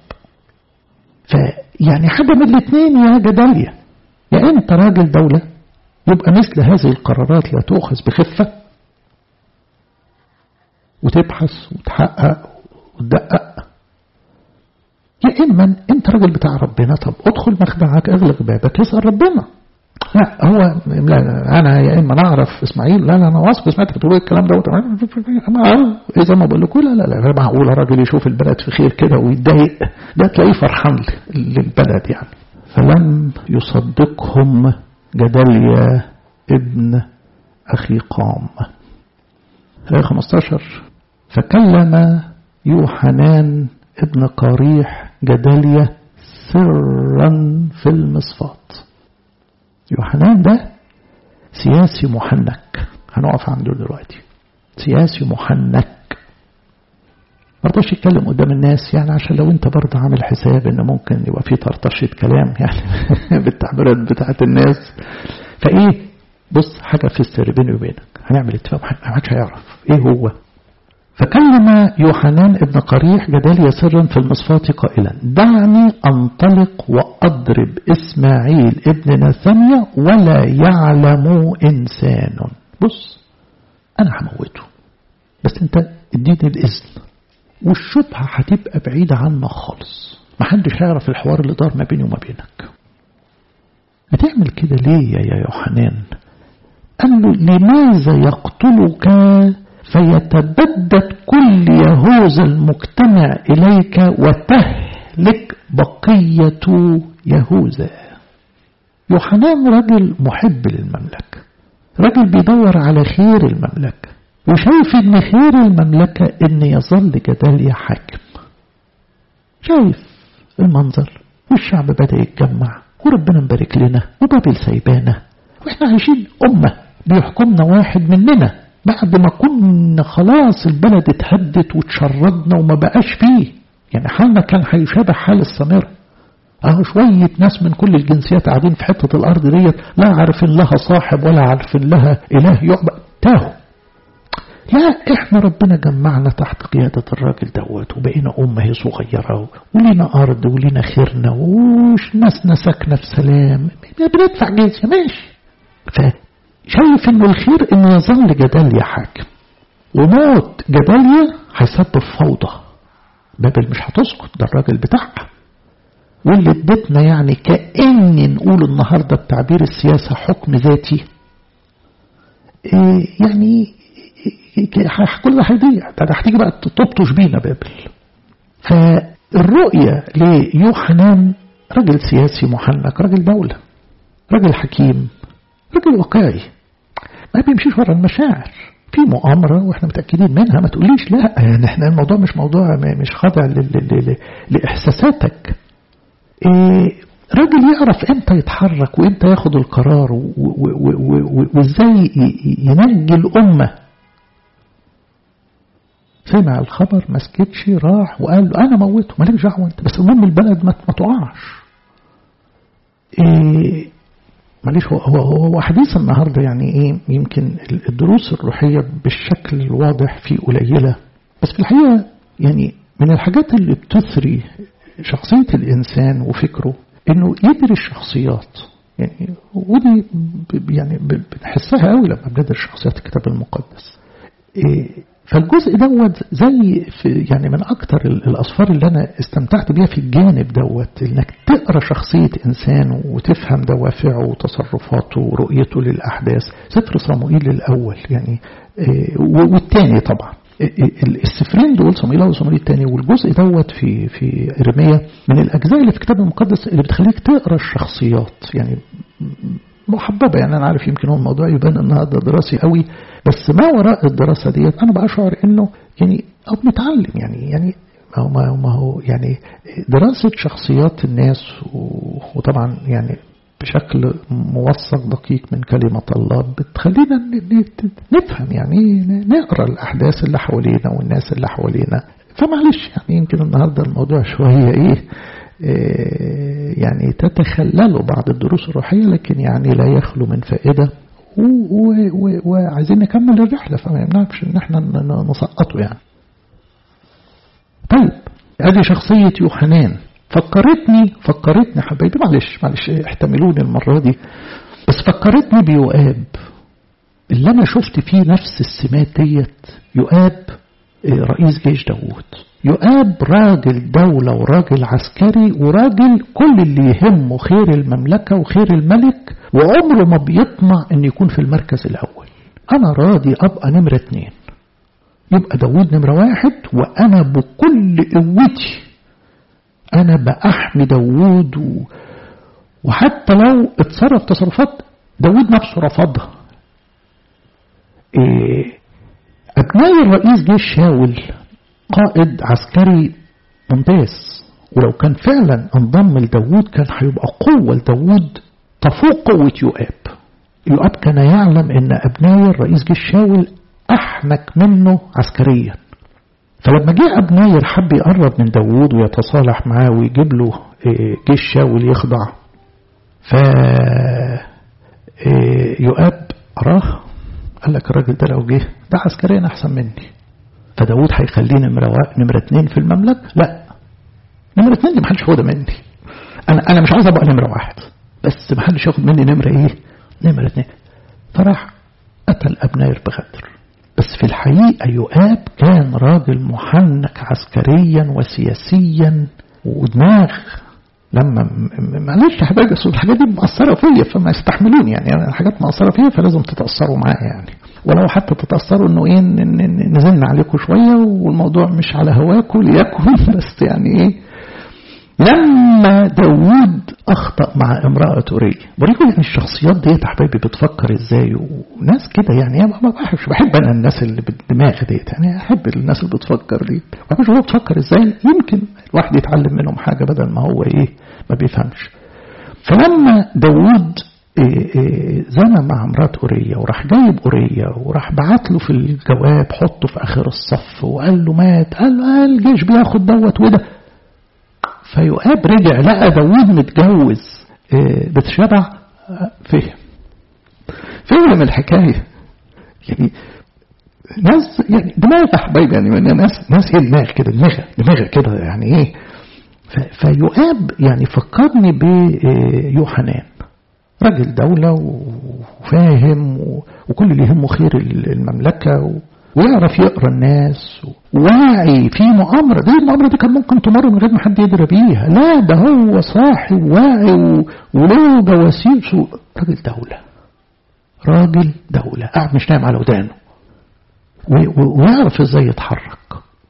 فيعني حاجة من الاثنين يا جدالية يا انت راجل دولة يبقى مثل هذه القرارات لا تؤخذ بخفة وتبحث وتحقق وتدقق يا إما أنت راجل بتاع ربنا طب ادخل مخدعك اغلق بابك اسأل ربنا لا هو لا أنا يا إما نعرف إسماعيل لا لا أنا واثق سمعتك بتقول الكلام ده إذا ما بقول لكم لا لا لا معقول راجل يشوف البلد في خير كده ويتضايق ده تلاقيه فرحان للبلد يعني فلم يصدقهم جدليا ابن أخي قام آية 15 فكلم يوحنان ابن قريح جدليا سرا في المصفات يوحنان ده سياسي محنك هنقف عنده دلوقتي سياسي محنك مرضاش يتكلم قدام الناس يعني عشان لو انت برضه عامل حساب ان ممكن يبقى في طرطشة كلام يعني بالتعبيرات بتاعت الناس فايه بص حاجة في السر بيني وبينك هنعمل اتفاق ما حدش هيعرف ايه هو فكلم يوحنان ابن قريح جداليا سرا في المصفات قائلا دعني انطلق واضرب اسماعيل ابن نثانيا ولا يعلم انسان بص انا هموته بس انت اديني الاذن والشبهة هتبقى بعيدة عنك خالص محدش هيعرف الحوار اللي دار ما بيني وما بينك بتعمل كده ليه يا يوحنان قال له لماذا يقتلك فيتبدد كل يهوذا المجتمع إليك وتهلك بقية يهوذا يوحنان رجل محب للمملكة رجل بيدور على خير المملكة وشايف ان خير المملكة ان يظل جداليا حاكم شايف المنظر والشعب بدأ يتجمع وربنا مبارك لنا وبابل سايبانا واحنا عايشين أمة بيحكمنا واحد مننا بعد ما كنا خلاص البلد اتهدت وتشردنا وما بقاش فيه يعني حالنا كان هيشابه حال السمرة اهو شوية ناس من كل الجنسيات قاعدين في حتة الأرض ديت لا عارفين لها صاحب ولا عارفين لها إله يعبد تاهوا لا احنا ربنا جمعنا تحت قيادة الراجل دوت وبقينا أمة هي صغيرة ولينا أرض ولينا خيرنا وناسنا ساكنة في سلام بندفع جزية ماشي فشايف انه الخير ان يظل جداليا حاكم وموت جداليا هيسبب فوضى بابل مش هتسكت ده الراجل بتاعها واللي ادتنا يعني كأن نقول النهاردة بتعبير السياسة حكم ذاتي إيه يعني كل ده هيضيع ده هتيجي بقى تبطش بينا بابل فالرؤية ليوحنان راجل سياسي محنك راجل دولة راجل حكيم راجل واقعي ما بيمشيش ورا المشاعر في مؤامرة واحنا متأكدين منها ما تقوليش لا يعني احنا الموضوع مش موضوع مش خاضع لإحساساتك إيه راجل يعرف امتى يتحرك وامتى ياخد القرار وازاي ينجي الأمة سمع الخبر ما سكتش راح وقال له انا موته مالكش دعوه انت بس المهم البلد ما تقعش إيه معلش هو هو هو حديث النهارده يعني ايه يمكن الدروس الروحيه بالشكل الواضح فيه قليله بس في الحقيقه يعني من الحاجات اللي بتثري شخصيه الانسان وفكره انه يدري الشخصيات يعني ودي يعني بنحسها قوي لما بندرس شخصيات الكتاب المقدس إيه فالجزء دوت زي في يعني من اكتر الاسفار اللي انا استمتعت بيها في الجانب دوت انك تقرا شخصيه انسان وتفهم دوافعه وتصرفاته ورؤيته للاحداث سفر صموئيل الاول يعني إيه والثاني طبعا السفرين دول صموئيل وصموئيل الثاني والجزء دوت في في ارميا من الاجزاء اللي في الكتاب المقدس اللي بتخليك تقرا الشخصيات يعني محببه يعني انا عارف يمكن هو الموضوع يبان النهارده دراسي قوي بس ما وراء الدراسه ديت انا بشعر انه يعني او بنتعلم يعني يعني ما هو ما هو, ما هو يعني دراسه شخصيات الناس وطبعا يعني بشكل موثق دقيق من كلمة الله بتخلينا نفهم يعني نقرا الأحداث اللي حوالينا والناس اللي حوالينا فمعلش يعني يمكن النهارده الموضوع شوية إيه, إيه يعني تتخللوا بعض الدروس الروحية لكن يعني لا يخلو من فائدة وعايزين نكمل الرحلة فما يمنعش إن احنا نسقطه يعني. طيب ادي شخصية يوحنان فكرتني فكرتني حبايبي معلش معلش احتملوني المرة دي بس فكرتني بيؤاب اللي أنا شفت فيه نفس السمات ديت يؤاب رئيس جيش داوود يؤاب راجل دولة وراجل عسكري وراجل كل اللي يهمه خير المملكة وخير الملك وعمره ما بيطمع ان يكون في المركز الأول أنا راضي أبقى نمرة اتنين يبقى داوود نمرة واحد وأنا بكل قوتي أنا بأحمي داوود و... وحتى لو اتصرف تصرفات داوود نفسه رفضها إيه أبناء الرئيس جيش شاول قائد عسكري ممتاز ولو كان فعلا انضم لداوود كان هيبقى قوة لداوود تفوق قوة يؤاب يؤاب كان يعلم ان أبناء الرئيس جيش شاول أحنك منه عسكريا فلما جه أبناير حب يقرب من داوود ويتصالح معاه ويجيب له جيش شاول يخضع ف يؤاب أراه قال لك الراجل ده لو جه ده عسكريا أحسن مني فداوود هيخليه نمرة نمرة اتنين في المملكة لا نمرة اتنين دي محدش ياخدها مني أنا أنا مش عايز أبقى نمرة واحد بس محدش ياخد مني نمرة إيه؟ نمرة اتنين فراح قتل أبناير بغدر بس في الحقيقة يؤاب كان راجل محنك عسكريا وسياسيا ودماغ لما معلش حبايبي اصل الحاجات دي مأثرة فيا فما يستحملوني يعني أنا الحاجات مأثرة فيا فلازم تتأثروا معايا يعني ولو حتى تتأثروا انه ايه نزلنا عليكم شوية والموضوع مش على هواكم ليكن بس يعني ايه لما داوود أخطأ مع امرأة أورية بوريكم يعني الشخصيات ديت حبايبي بتفكر ازاي وناس كده يعني ما بحبش بحب أنا الناس اللي بالدماغ ديت يعني أحب الناس اللي بتفكر دي ما بحبش هو بتفكر ازاي يمكن الواحد يتعلم منهم حاجة بدل ما هو ايه ما بيفهمش فلما داوود إيه إيه زنى مع مرات أورية وراح جايب أورية وراح بعت له في الجواب حطه في آخر الصف وقال له مات قال له الجيش بياخد دوت وده فيؤاب رجع لقى داوود متجوز إيه بتشبع فهم فهم الحكاية يعني ناس يعني دماغ حبايبي يعني ناس ناس ايه دماغ كده دماغ دماغ كده يعني ايه فيؤاب يعني فكرني بيوحنان راجل دولة وفاهم وكل اللي يهمه خير المملكة ويعرف يقرا الناس واعي في مؤامرة دي المؤامرة دي كان ممكن تمر من غير ما حد يدري بيها لا ده هو صاحي واعي وله جواسيس راجل دولة راجل دولة قاعد مش نايم على ودانه ويعرف ازاي يتحرك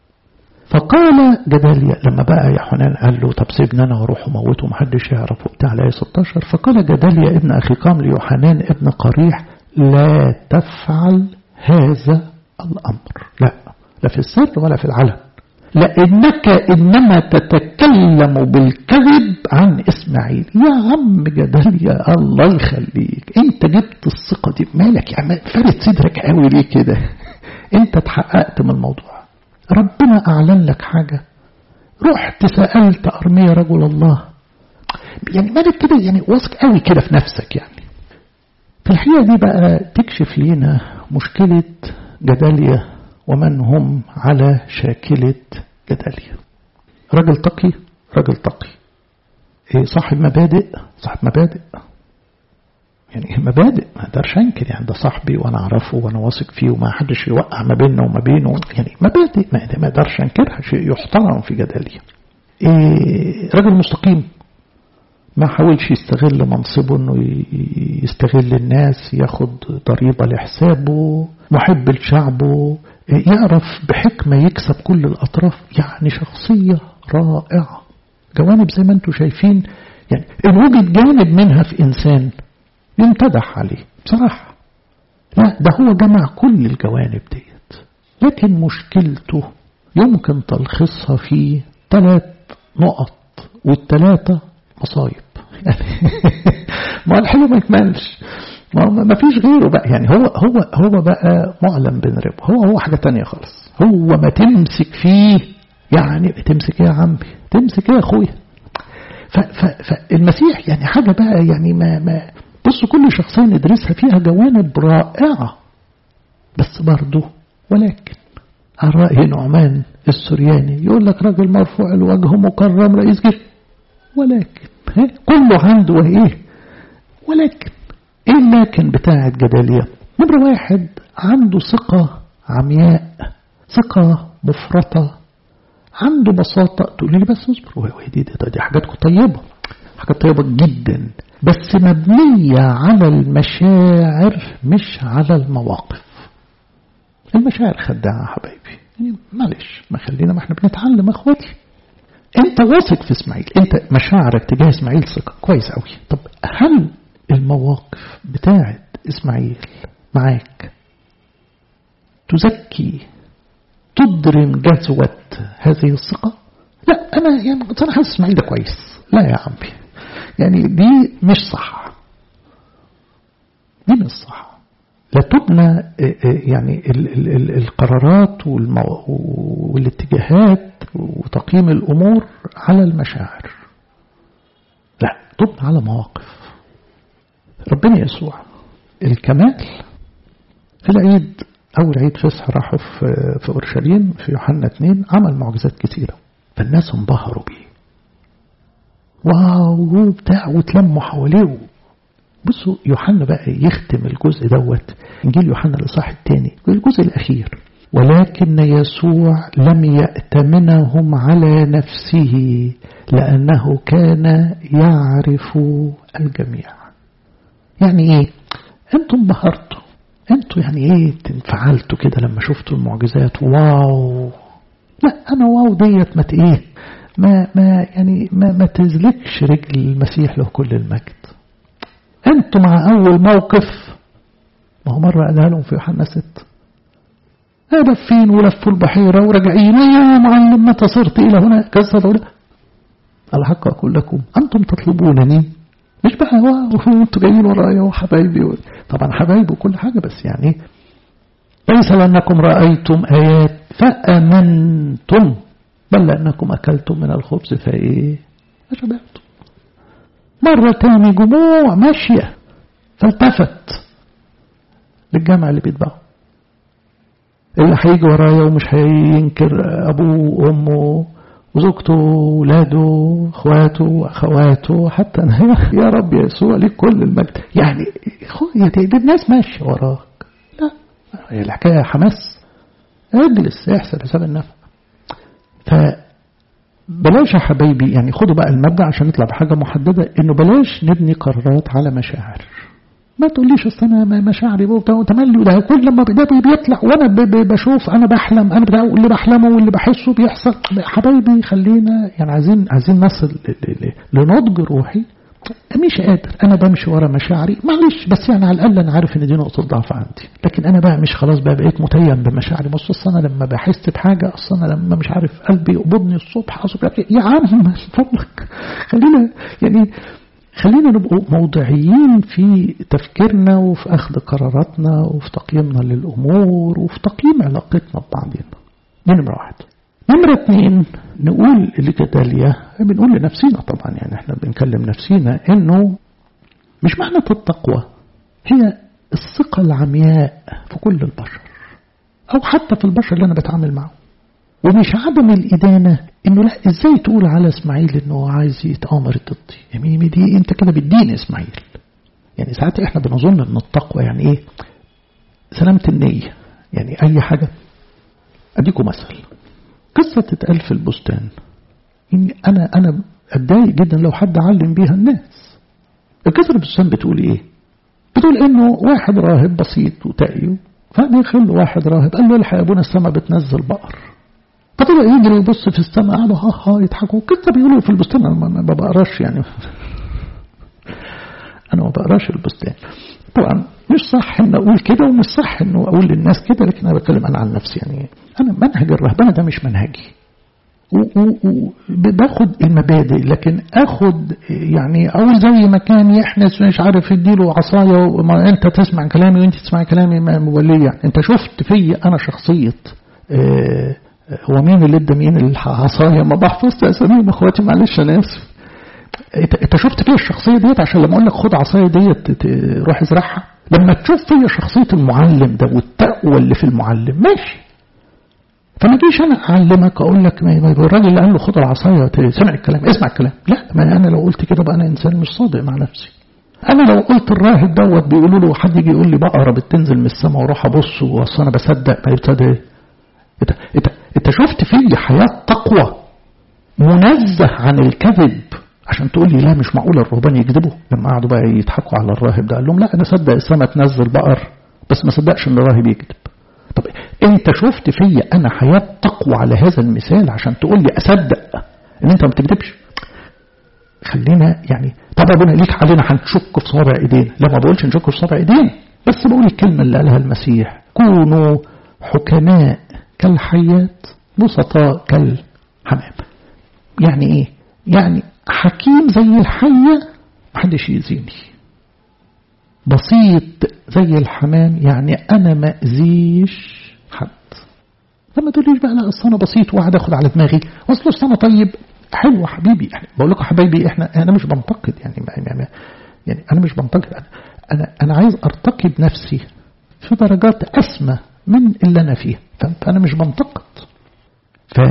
فقال جداليا لما بقى يحنان قال له طب سيبني انا واروح اموته محدش يعرف وبتاع على 16 فقال جداليا ابن اخيقام ليوحنان ابن قريح لا تفعل هذا الامر لا لا في السر ولا في العلن لانك انما تتكلم بالكذب عن اسماعيل يا عم جداليا الله يخليك انت جبت الثقه دي مالك يا عم فارد صدرك قوي ليه كده انت اتحققت من الموضوع ربنا أعلن لك حاجة رحت سألت أرمية رجل الله يعني مالك كده يعني واثق قوي كده في نفسك يعني في الحقيقة دي بقى تكشف لنا مشكلة جدالية ومن هم على شاكلة جدالية راجل تقي راجل تقي إيه صاحب مبادئ صاحب مبادئ يعني مبادئ ما اقدرش انكر يعني ده صاحبي وانا اعرفه وانا واثق فيه وما حدش يوقع ما بيننا وما بينه يعني مبادئ ما اقدرش انكرها شيء يحترم في جدالية إيه راجل مستقيم ما حاولش يستغل منصبه انه يستغل الناس ياخد ضريبة لحسابه محب لشعبه يعرف بحكمة يكسب كل الأطراف يعني شخصية رائعة جوانب زي ما انتم شايفين يعني إن وجد جانب منها في إنسان يمتدح عليه بصراحة لا ده هو جمع كل الجوانب ديت لكن مشكلته يمكن تلخيصها في ثلاث نقط والثلاثة مصايب يعني ما الحلو ما يكملش ما ما فيش غيره بقى يعني هو هو هو بقى معلم بن ربا هو هو حاجة تانية خالص هو ما تمسك فيه يعني تمسك ايه يا عمي تمسك ايه يا اخويا فالمسيح يعني حاجة بقى يعني ما ما بصوا كل شخصية ندرسها فيها جوانب رائعة بس برضه ولكن على رأي نعمان السرياني يقول لك راجل مرفوع الوجه مكرم رئيس جيش ولكن كله عنده ايه ولكن ايه اللكن بتاعت جدالية نمرة واحد عنده ثقة عمياء ثقة مفرطة عنده بساطة تقول لي بس اصبر دي, دي, دي حاجات طيبة حاجات طيبة جدا بس مبنية على المشاعر مش على المواقف المشاعر خداعة حبايبي يعني معلش ما خلينا ما احنا بنتعلم اخواتي انت واثق في اسماعيل انت مشاعرك تجاه اسماعيل ثقة كويس قوي طب هل المواقف بتاعت اسماعيل معاك تزكي تضرم جزوة هذه الثقة لا انا يعني انا حاسس اسماعيل ده كويس لا يا عمي يعني دي مش صح دي مش صح لا تبنى يعني القرارات والاتجاهات وتقييم الأمور على المشاعر لا تبنى على مواقف ربنا يسوع الكمال في العيد أول عيد فصح راحوا في أورشليم في يوحنا 2 عمل معجزات كثيرة فالناس انبهروا بيه واو بتاع وتلموا حواليه بصوا يوحنا بقى يختم الجزء دوت انجيل يوحنا الاصحاح الثاني الجزء الاخير ولكن يسوع لم يأتمنهم على نفسه لأنه كان يعرف الجميع يعني ايه انتم انبهرتوا انتوا يعني ايه انفعلتوا كده لما شفتوا المعجزات واو لا انا واو ديت ما ايه ما ما يعني ما, ما تزلكش رجل المسيح له كل المجد انتوا مع اول موقف ما هو مرة قالها لهم في يوحنا 6 لفين ولفوا البحيرة وراجعين يا معلم متى صرت إلى هنا كذا ولا الحق أقول لكم أنتم تطلبونني مش بقى وانتوا جايين ورايا وحبايبي و... طبعا حبايبي وكل حاجة بس يعني ليس لأنكم رأيتم آيات فأمنتم بل لأنكم أكلتم من الخبز فإيه فشبعتم مرة تاني جموع ماشية فالتفت للجامع اللي بيتبعه اللي هيجي ورايا ومش هينكر أبوه وأمه وزوجته وولاده اخواته واخواته حتى أنا يا رب يا يسوع ليك كل المجد يعني يا دي الناس ماشيه وراك لا هي الحكايه حماس اجلس احسب حساب النفع فبلاش يا حبايبي يعني خدوا بقى المبدأ عشان نطلع بحاجة محددة انه بلاش نبني قرارات على مشاعر ما تقوليش اصل انا مشاعري وتملي وده كل لما ده بيطلع وانا بشوف انا بحلم انا بتاع اللي بحلمه واللي بحسه بيحصل حبايبي خلينا يعني عايزين عايزين نصل لنضج روحي مش قادر انا بمشي ورا مشاعري معلش بس يعني على الاقل انا عارف ان دي نقطه ضعف عندي لكن انا بقى مش خلاص بقى بقيت متيم بمشاعري بص اصل انا لما بحس بحاجه اصل انا لما مش عارف قلبي يقبضني الصبح اصبح يا عم من فضلك خلينا يعني خلينا نبقوا موضوعيين في تفكيرنا وفي أخذ قراراتنا وفي تقييمنا للأمور وفي تقييم علاقتنا ببعضنا دي نمرة واحد نمرة اتنين نقول لجدالية بنقول لنفسينا طبعا يعني احنا بنكلم نفسينا انه مش معنى التقوى هي الثقة العمياء في كل البشر أو حتى في البشر اللي أنا بتعامل معه ومش عدم الإدانة إنه لا إزاي تقول على إسماعيل إنه عايز يتآمر ضدي يعني دي أنت كده بتدين إسماعيل يعني ساعات إحنا بنظن إن التقوى يعني إيه سلامة النية يعني أي حاجة أديكم مثل قصة تتقال في البستان إني أنا أنا أتضايق جدا لو حد علم بيها الناس القصة البستان بتقول إيه؟ بتقول إنه واحد راهب بسيط وتقي فدخل واحد راهب قال له الحق يا ابونا السماء بتنزل بقر فطلع يجري يبص في السماء قعدوا ها ها يضحكوا كده بيقولوا في البستان انا ما بقراش يعني انا ما بقراش البستان طبعا مش صح ان اقول كده ومش صح انه اقول للناس كده لكن انا بتكلم انا عن نفسي يعني انا منهج الرهبنه ده مش منهجي وباخد المبادئ لكن اخد يعني اقول زي ما كان يحنس مش عارف اديله عصايه وما انت تسمع كلامي وانت تسمع كلامي ما موليه يعني انت شفت في انا شخصيه اه هو مين اللي ادى مين العصايه ما بحفظت اساميهم اخواتي معلش انا اسف انت شفت فيا الشخصيه ديت عشان لما اقول لك خد عصايه ديت روح ازرعها لما تشوف فيا شخصيه المعلم ده والتقوى اللي في المعلم ماشي فما جيش انا اعلمك اقول لك الراجل اللي قال له خد العصايه سمع الكلام اسمع الكلام لا ما انا لو قلت كده بقى انا انسان مش صادق مع نفسي انا لو قلت الراهب دوت بيقولوا له حد يجي يقول لي بقره بتنزل من السماء واروح ابص واصل انا بصدق ما يبتدى ايه انت انت انت شفت في حياه تقوى منزه عن الكذب عشان تقول لي لا مش معقول الرهبان يكذبوا لما قعدوا بقى يضحكوا على الراهب ده قال لهم لا انا صدق السماء تنزل بقر بس ما صدقش ان الراهب يكذب طب انت شفت فيا انا حياه تقوى على هذا المثال عشان تقول لي اصدق ان انت ما بتكذبش خلينا يعني طب ابونا ليك علينا هنشك في صابع ايدينا لا ما بقولش نشك في صابع ايدينا بس بقول الكلمه اللي قالها المسيح كونوا حكماء كالحيات بسطاء كالحمام يعني ايه يعني حكيم زي الحية محدش يأذيني بسيط زي الحمام يعني أنا ما أذيش حد لما تقوليش بقى لا أصل أنا بسيط وقاعد أخد على دماغي أصل أصل أنا طيب حلو حبيبي يعني بقول لكم حبايبي إحنا أنا مش بنتقد يعني ما يعني أنا مش بنتقد أنا أنا أنا عايز أرتقي بنفسي في درجات أسمى من اللي أنا فيها فأنا مش بنتقد ف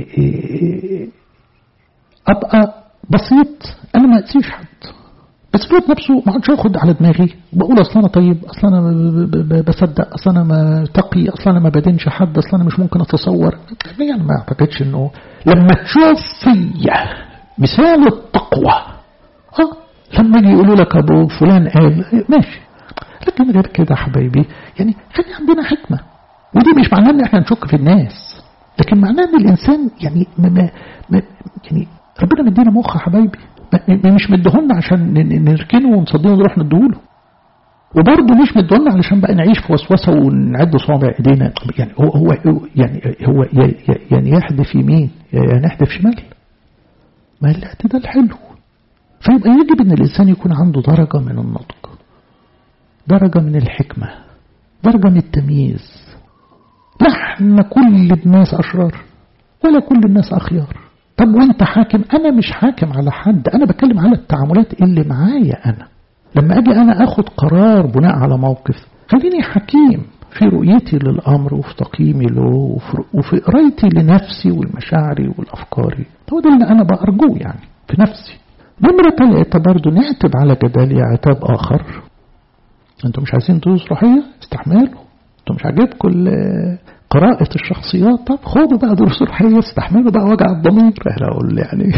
أبقى بسيط انا ما اذيش حد بس الوقت نفسه ما عادش اخد على دماغي بقول اصل انا طيب اصل انا بصدق اصل انا ما تقي اصل انا ما بدينش حد اصل انا مش ممكن اتصور يعني ما اعتقدش انه لما تشوف فيا مثال التقوى اه لما يجي يقولوا لك ابو فلان قال ماشي لكن غير كده حبايبي يعني خلي عندنا حكمه ودي مش معناه ان احنا نشك في الناس لكن معناه ان الانسان يعني ما ما يعني ربنا مدينا مخ يا حبايبي مش مديهولنا عشان نركنه ونصديه ونروح نديهوله وبرضه مش مديهولنا علشان بقى نعيش في وسوسه ونعد صوابع ايدينا يعني هو هو يعني هو يعني يحدف يمين يعني يحدف شمال ما الاعتدال حلو فيبقى يجب ان الانسان يكون عنده درجه من النضج درجه من الحكمه درجه من التمييز لا احنا كل الناس اشرار ولا كل الناس اخيار طب وانت حاكم انا مش حاكم على حد انا بتكلم على التعاملات اللي معايا انا لما اجي انا اخد قرار بناء على موقف خليني حكيم في رؤيتي للامر وفي تقييمي له وفي قرايتي لنفسي والمشاعري والافكاري هو ده اللي انا بارجوه يعني في نفسي نمرة ثلاثة برضه نعتب على جدالي عتاب آخر أنتم مش عايزين دروس روحية استحملوا أنتم مش عاجبكم قراءة الشخصيات طب خدوا بقى دروس روحية استحملوا بقى وجع الضمير أنا أقول يعني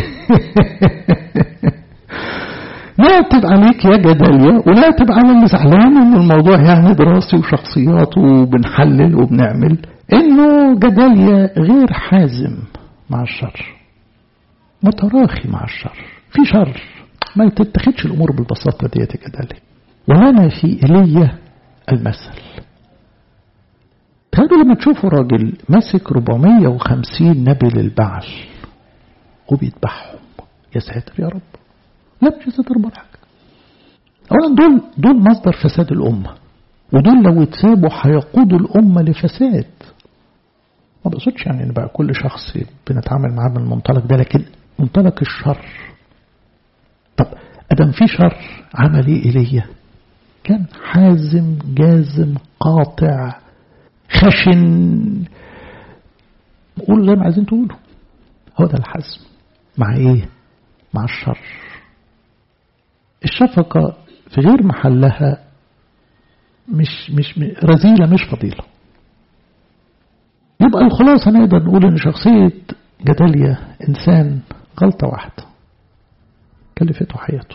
نعتب عليك يا جداليا ونعتب على اللي زعلان ان الموضوع يعني دراسي وشخصيات وبنحلل وبنعمل انه جداليا غير حازم مع الشر متراخي مع الشر في شر ما تتخذش الامور بالبساطه ديت يا جداليا ولنا في ايليا المثل تخيلوا لما تشوفوا راجل ماسك 450 نبي للبعل وبيذبحهم يا ساتر يا رب لا مش يا ساتر ولا حاجه اولا دول دول مصدر فساد الامه ودول لو اتسابوا هيقودوا الامه لفساد ما بقصدش يعني ان بقى كل شخص بنتعامل معاه من المنطلق ده لكن منطلق الشر طب ادم في شر عمل ايه ايليا كان حازم جازم قاطع خشن قولوا زي ما عايزين تقولوا هو ده الحزم مع ايه مع الشر الشفقة في غير محلها مش مش رذيلة مش فضيلة يبقى الخلاصة نقدر نقول ان شخصية جداليا انسان غلطة واحدة كلفته حياته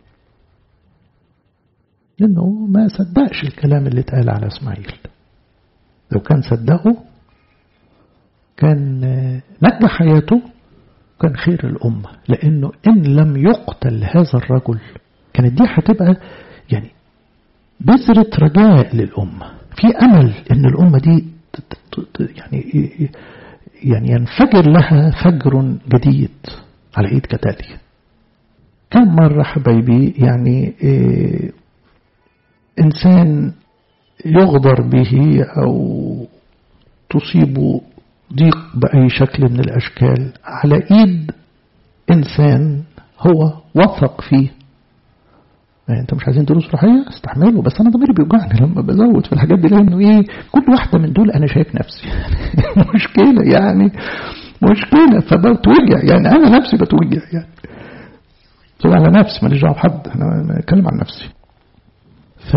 لانه ما صدقش الكلام اللي اتقال على اسماعيل لو كان صدقه كان نجى حياته كان خير الأمة لأنه إن لم يقتل هذا الرجل كانت دي هتبقى يعني بذرة رجاء للأمة في أمل إن الأمة دي يعني يعني ينفجر لها فجر جديد على إيد كتالية كم مرة حبايبي يعني إيه إنسان يغدر به أو تصيب ضيق بأي شكل من الأشكال على إيد إنسان هو وثق فيه يعني انت مش عايزين دروس روحيه استحملوا بس انا ضميري بيوجعني لما بزود في الحاجات دي لانه ايه كل واحده من دول انا شايف نفسي مشكله يعني مشكله فبتوجع يعني انا نفسي بتوجع يعني على نفسي ماليش دعوه بحد انا بتكلم عن نفسي ف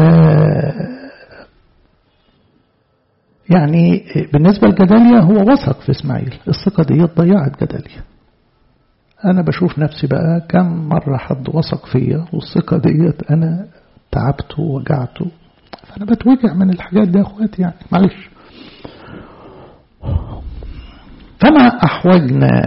يعني بالنسبة لجداليا هو وثق في إسماعيل الثقة دي ضيعت جداليا أنا بشوف نفسي بقى كم مرة حد وثق فيا والثقة ديت أنا تعبته ووجعته فأنا بتوجع من الحاجات دي يا أخواتي يعني معلش فما أحوجنا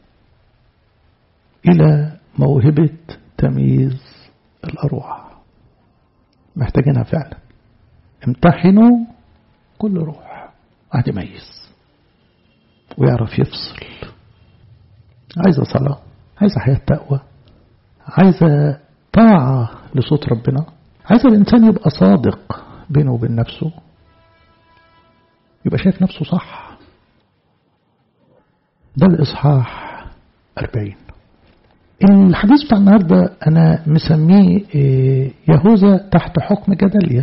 إلى موهبة تمييز الأرواح محتاجينها فعلا امتحنوا كل روح واحد يميز ويعرف يفصل عايزة صلاة عايزة حياة تقوى عايزة طاعة لصوت ربنا عايزة الإنسان يبقى صادق بينه وبين نفسه يبقى شايف نفسه صح ده الإصحاح أربعين الحديث بتاع النهاردة أنا مسميه يهوذا تحت حكم جدلية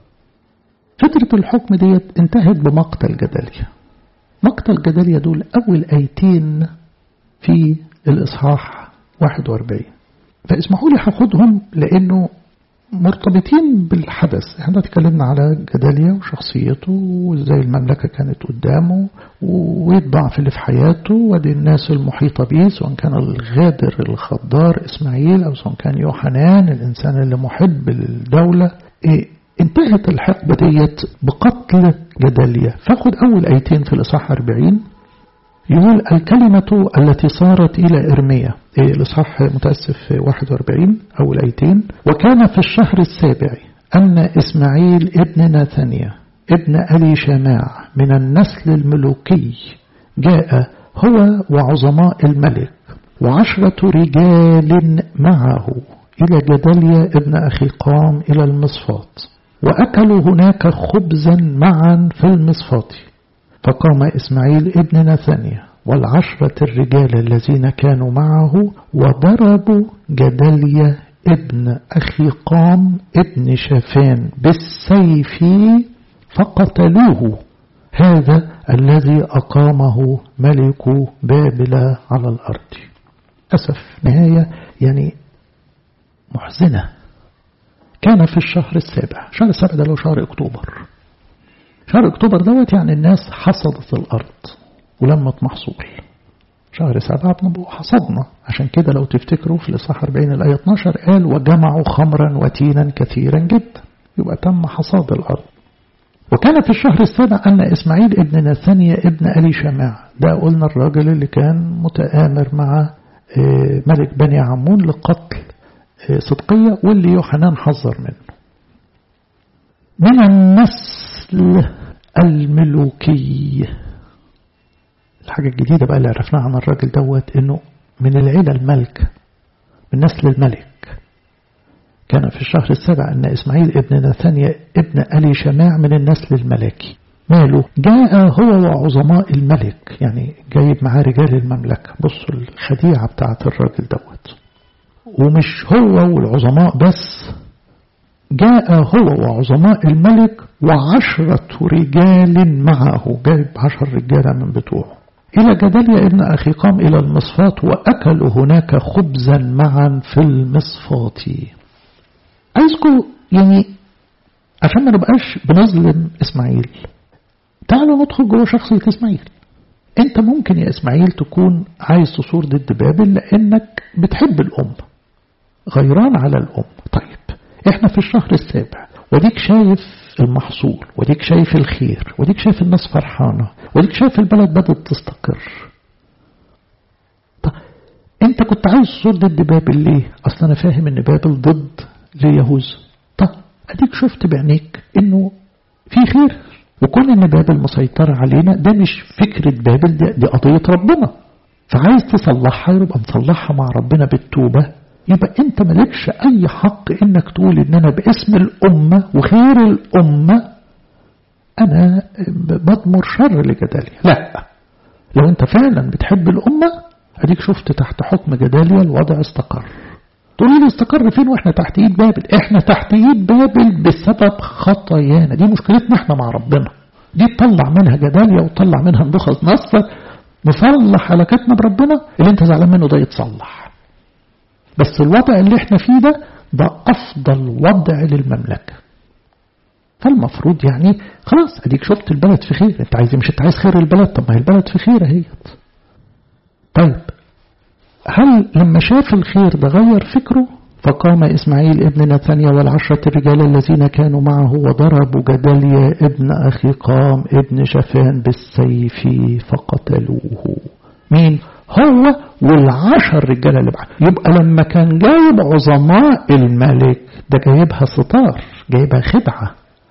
فترة الحكم ديت انتهت بمقتل جدلية مقتل جدلية دول أول آيتين في الإصحاح 41 فاسمحوا لي هاخدهم لأنه مرتبطين بالحدث احنا اتكلمنا على جداليا وشخصيته وازاي المملكة كانت قدامه والضعف اللي في حياته ودي الناس المحيطة به سواء كان الغادر الخضار اسماعيل او سواء كان يوحنان الانسان اللي محب للدولة ايه انتهت الحقبة ديت بقتل جداليا فاخد اول ايتين في الاصحاح 40 يقول الكلمة التي صارت إلى إرميا إيه الإصحاح متأسف 41 أو الأيتين وكان في الشهر السابع أن إسماعيل ابن ناثانيا ابن ألي شماع من النسل الملوكي جاء هو وعظماء الملك وعشرة رجال معه إلى جدليا ابن أخي قام إلى المصفات وأكلوا هناك خبزا معا في المصفات فقام إسماعيل ابن نثانيا والعشرة الرجال الذين كانوا معه وضربوا جدليا ابن أخي قام ابن شافان بالسيف فقتلوه هذا الذي أقامه ملك بابل على الأرض أسف نهاية يعني محزنة كان في الشهر السابع شهر السابع ده له شهر أكتوبر شهر اكتوبر دوت يعني الناس حصدت الارض ولمت محصول شهر سبعة بنبقوا حصدنا عشان كده لو تفتكروا في الإصحاح 40 الآية 12 قال وجمعوا خمرا وتينا كثيرا جدا يبقى تم حصاد الأرض وكان في الشهر السابع أن إسماعيل ابن نثانيا ابن ألي شماع ده قلنا الراجل اللي كان متآمر مع ملك بني عمون لقتل صدقية واللي يوحنان حذر منه من النسل الملوكي الحاجة الجديدة بقى اللي عرفناها عن الراجل دوت انه من العيلة الملك من نسل الملك كان في الشهر السابع ان اسماعيل ابن نثانيا ابن ألي شماع من النسل الملكي ماله جاء هو وعظماء الملك يعني جايب معاه رجال المملكة بصوا الخديعة بتاعت الراجل دوت ومش هو والعظماء بس جاء هو وعظماء الملك وعشرة رجال معه جايب عشر رجالة من بتوعه إلى جدليا ابن أخي قام إلى المصفات وأكلوا هناك خبزا معا في المصفات عايزكم يعني عشان ما نبقاش بنظلم إسماعيل تعالوا ندخل جوه شخصية إسماعيل أنت ممكن يا إسماعيل تكون عايز تصور ضد بابل لأنك بتحب الأم غيران على الأم طيب إحنا في الشهر السابع وديك شايف المحصول وديك شايف الخير وديك شايف الناس فرحانة وديك شايف البلد بدأت تستقر طيب انت كنت عايز تصور ضد بابل ليه اصلا انا فاهم ان بابل ضد ليهوذا طب اديك شفت بعينيك انه في خير وكون ان بابل مسيطرة علينا ده مش فكرة بابل دي, دي قضية ربنا فعايز تصلحها يبقى نصلحها مع ربنا بالتوبة يبقى انت مالكش اي حق انك تقول ان انا باسم الامة وخير الامة انا بضمر شر لجداليا لا لو انت فعلا بتحب الامة اديك شفت تحت حكم جداليا الوضع استقر تقول لي استقر فين واحنا تحت ايد بابل احنا تحت ايد بابل بسبب خطايانا دي مشكلتنا احنا مع ربنا دي تطلع منها جداليا وتطلع منها نبوخذ نصر نصلح علاقتنا بربنا اللي انت زعلان منه ده يتصلح بس الوضع اللي احنا فيه ده ده افضل وضع للمملكة فالمفروض يعني خلاص اديك شفت البلد في خير انت عايز مش انت عايز خير البلد طب ما هي البلد في خير اهيت طيب هل لما شاف الخير ده غير فكره فقام إسماعيل ابن نتانيا والعشرة الرجال الذين كانوا معه وضربوا جدليا ابن أخي قام ابن شفان بالسيف فقتلوه مين هو والعشر رجال اللي معاه يبقى لما كان جايب عظماء الملك ده جايبها ستار جايبها خدعة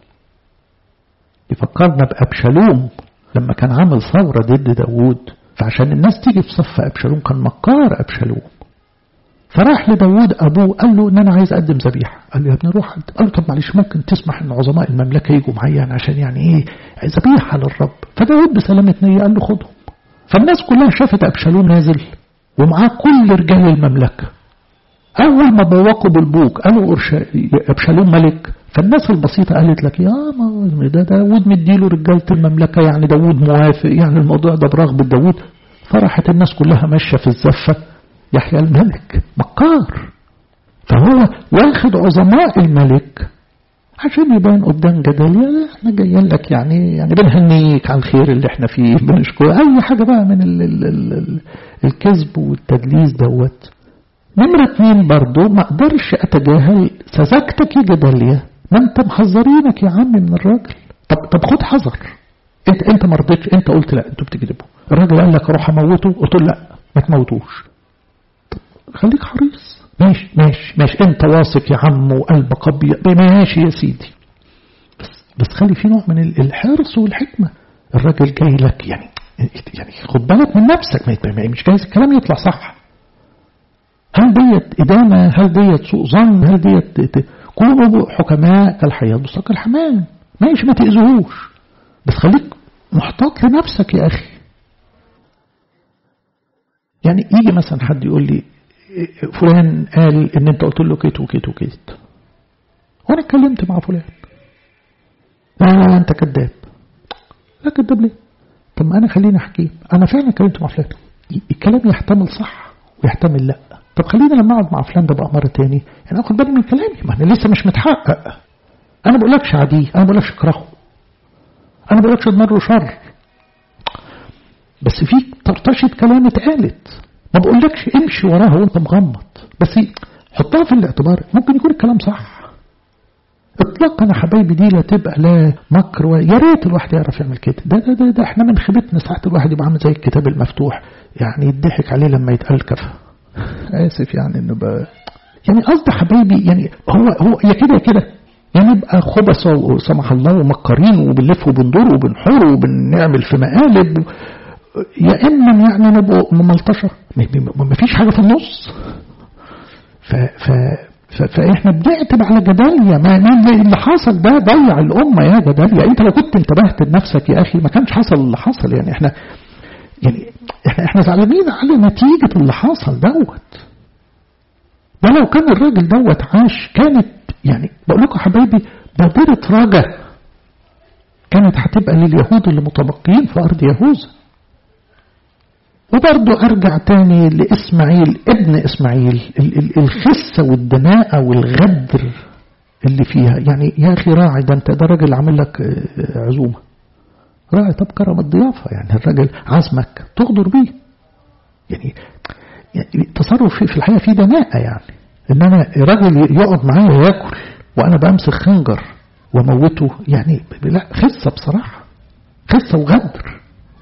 يفكرنا بأبشالوم لما كان عامل ثورة ضد داوود فعشان الناس تيجي في صف أبشالوم كان مكار أبشالوم فراح لداود أبوه قال له إن أنا عايز أقدم ذبيحة قال له يا ابني روح قال له طب معلش ممكن تسمح إن عظماء المملكة يجوا معايا عشان يعني إيه ذبيحة للرب فداود بسلامة نية قال له خدهم فالناس كلها شافت أبشالوم نازل ومعاه كل رجال المملكة أول ما بوقوا بالبوك قالوا أبشالوم ملك فالناس البسيطة قالت لك يا ما ده داود مديله رجالة المملكة يعني داود موافق يعني الموضوع ده برغبة داود فرحت الناس كلها ماشية في الزفة يحيى الملك مكار فهو واخد عظماء الملك عشان يبان قدام جداليا احنا جايين لك يعني يعني بنهنيك على الخير اللي احنا فيه بنشكر اي حاجة بقى من ال ال ال ال الكذب والتدليس دوت نمرة اتنين برضو ما اقدرش اتجاهل سذاجتك يا جداليا ما انت محذرينك يا عم من الراجل طب طب خد حذر انت انت ما رضيتش انت قلت لا انتوا بتكذبوا الراجل قال لك اروح اموته قلت له لا ما تموتوش طب خليك حريص ماشي ماشي ماشي انت واثق يا عم وقلبك ابيض ماشي يا سيدي بس بس خلي في نوع من الحرص والحكمه الراجل جاي لك يعني يعني خد بالك من نفسك مش جايز الكلام يطلع صح هل ديت إدانة هل ديت سوء ظن هل ديت كونوا حكماء كالحياة بساق الحمام ماشي ما تأذوهوش بس خليك محتاط لنفسك يا أخي يعني يجي مثلا حد يقول لي فلان قال ان انت قلت له كيت وكيت وكيت وانا اتكلمت مع فلان لا انت كذاب لا كذاب ليه طب ما انا خليني احكي انا فعلا اتكلمت مع فلان الكلام يحتمل صح ويحتمل لا طب خلينا لما اقعد مع فلان ده بقى مره تاني يعني اخد بالي من كلامي ما انا لسه مش متحقق انا بقول لكش عاديه انا بقول لكش اكرهه انا بقول لكش اضمر له شر بس في طرطشه كلام اتقالت ما بقولكش امشي وراها وانت مغمض بس حطها في الاعتبار ممكن يكون الكلام صح اطلاقا يا حبايبي دي لا تبقى لا مكر و... يا ريت الواحد يعرف يعمل كده ده, ده, ده, ده احنا من خيبتنا ساعات الواحد يبقى عامل زي الكتاب المفتوح يعني يضحك عليه لما يتقال كفى اسف يعني انه بقى يعني قصدي حبايبي يعني هو هو يا كده يا كده يعني نبقى خبث سمح الله ومكرين وبنلف وبندور وبنحور وبنعمل في مقالب يا اما يعني نبقوا مملطشه ما فيش حاجه في النص ف ف ف فاحنا بنعتب على جداليا ما اللي حصل ده ضيع الامه يا جداليا انت لو كنت انتبهت لنفسك يا اخي ما كانش حصل اللي حصل يعني احنا يعني احنا احنا زعلانين على نتيجه اللي حصل دوت ده لو كان الراجل دوت عاش كانت يعني بقول لكم حبايبي بادرة رجا كانت هتبقى لليهود اللي متبقيين في أرض يهوذا وبرضه أرجع تاني لإسماعيل ابن إسماعيل الخسة والدناءة والغدر اللي فيها يعني يا أخي راعي ده أنت ده راجل عامل لك عزومة راعي طب كرم الضيافة يعني الراجل عزمك تغدر بيه يعني, يعني تصرف في الحقيقة فيه دناءة يعني إن أنا راجل يقعد معايا ياكل وأنا بمسك خنجر وموته يعني لا خسة بصراحة خسة وغدر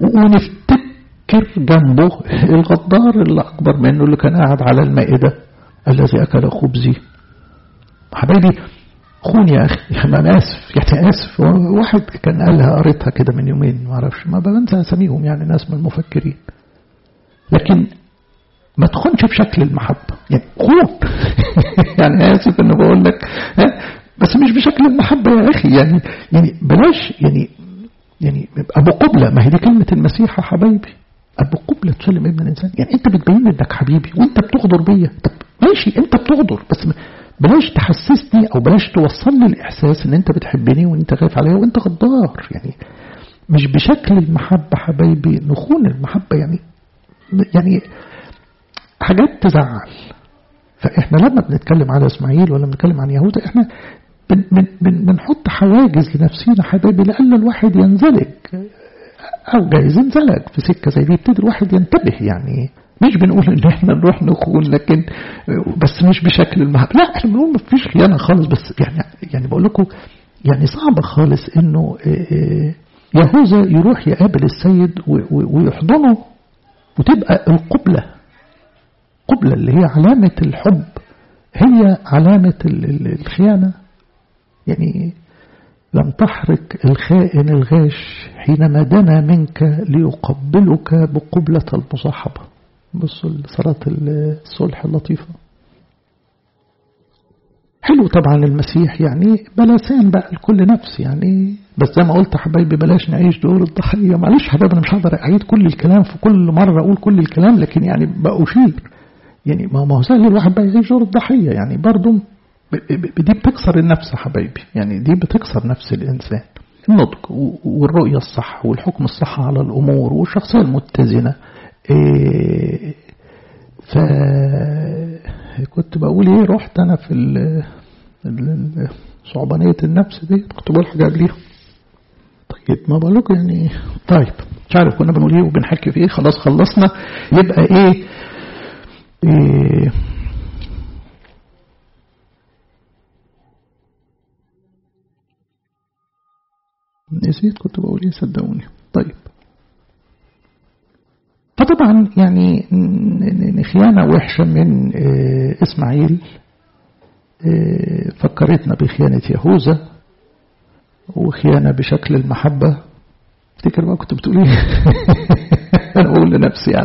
ونفتكر جنبه الغدار اللي أكبر منه اللي كان قاعد على المائدة الذي أكل خبزي حبايبي خون يا أخي يعني أنا آسف يعني آسف واحد كان قالها قريتها كده من يومين ما أعرفش ما بنسى أساميهم يعني ناس من المفكرين لكن ما تخونش بشكل المحبة يعني خون يعني آسف إنه بقول لك بس مش بشكل المحبة يا أخي يعني يعني بلاش يعني يعني أبو قبلة ما هي دي كلمة المسيح يا حبايبي أبو قبلة تسلم ابن الإنسان يعني أنت بتبين إنك حبيبي وأنت بتغدر بيا طب ماشي أنت بتغدر بس بلاش تحسسني أو بلاش توصل لي الإحساس إن أنت بتحبني وإن أنت خايف عليا وأنت غدار يعني مش بشكل المحبة حبايبي نخون المحبة يعني يعني حاجات تزعل فإحنا لما بنتكلم على إسماعيل ولا بنتكلم عن يهوذا إحنا بن بن بن بنحط حواجز لنفسينا حبايبي لأن الواحد ينزلج أو جايز ينزلج في سكة زي دي يبتدي الواحد ينتبه يعني مش بنقول ان احنا نروح نخون لكن بس مش بشكل المحبة لا احنا بنقول مفيش خيانة خالص بس يعني يعني بقول لكم يعني صعب خالص انه يهوذا يروح يقابل السيد ويحضنه وتبقى القبلة قبلة اللي هي علامة الحب هي علامة الخيانة يعني لم تحرك الخائن الغاش حينما دنا منك ليقبلك بقبلة المصاحبة بصوا صلاة الصلح اللطيفة حلو طبعا المسيح يعني بلسان بقى لكل نفس يعني بس زي ما قلت حبايبي بلاش نعيش دور الضحية معلش حبايبي أنا مش هقدر أعيد كل الكلام في كل مرة أقول كل الكلام لكن يعني بأشير يعني ما هو سهل الواحد بقى يعيش دور الضحية يعني برضه دي بتكسر النفس حبايبي يعني دي بتكسر نفس الإنسان النضج والرؤية الصح والحكم الصح على الأمور والشخصية المتزنة إيه ف كنت بقول ايه رحت انا في صعبانية النفس دي كنت بقول حاجة قبليها طيب ما بقول لكم يعني طيب مش عارف كنا بنقول ايه وبنحكي في ايه خلاص خلصنا يبقى ايه, إيه نسيت كنت بقول ايه صدقوني طيب فطبعا يعني خيانة وحشة من إسماعيل فكرتنا بخيانة يهوذا وخيانة بشكل المحبة افتكر بقى كنت بتقول ايه انا بقول لنفسي يعني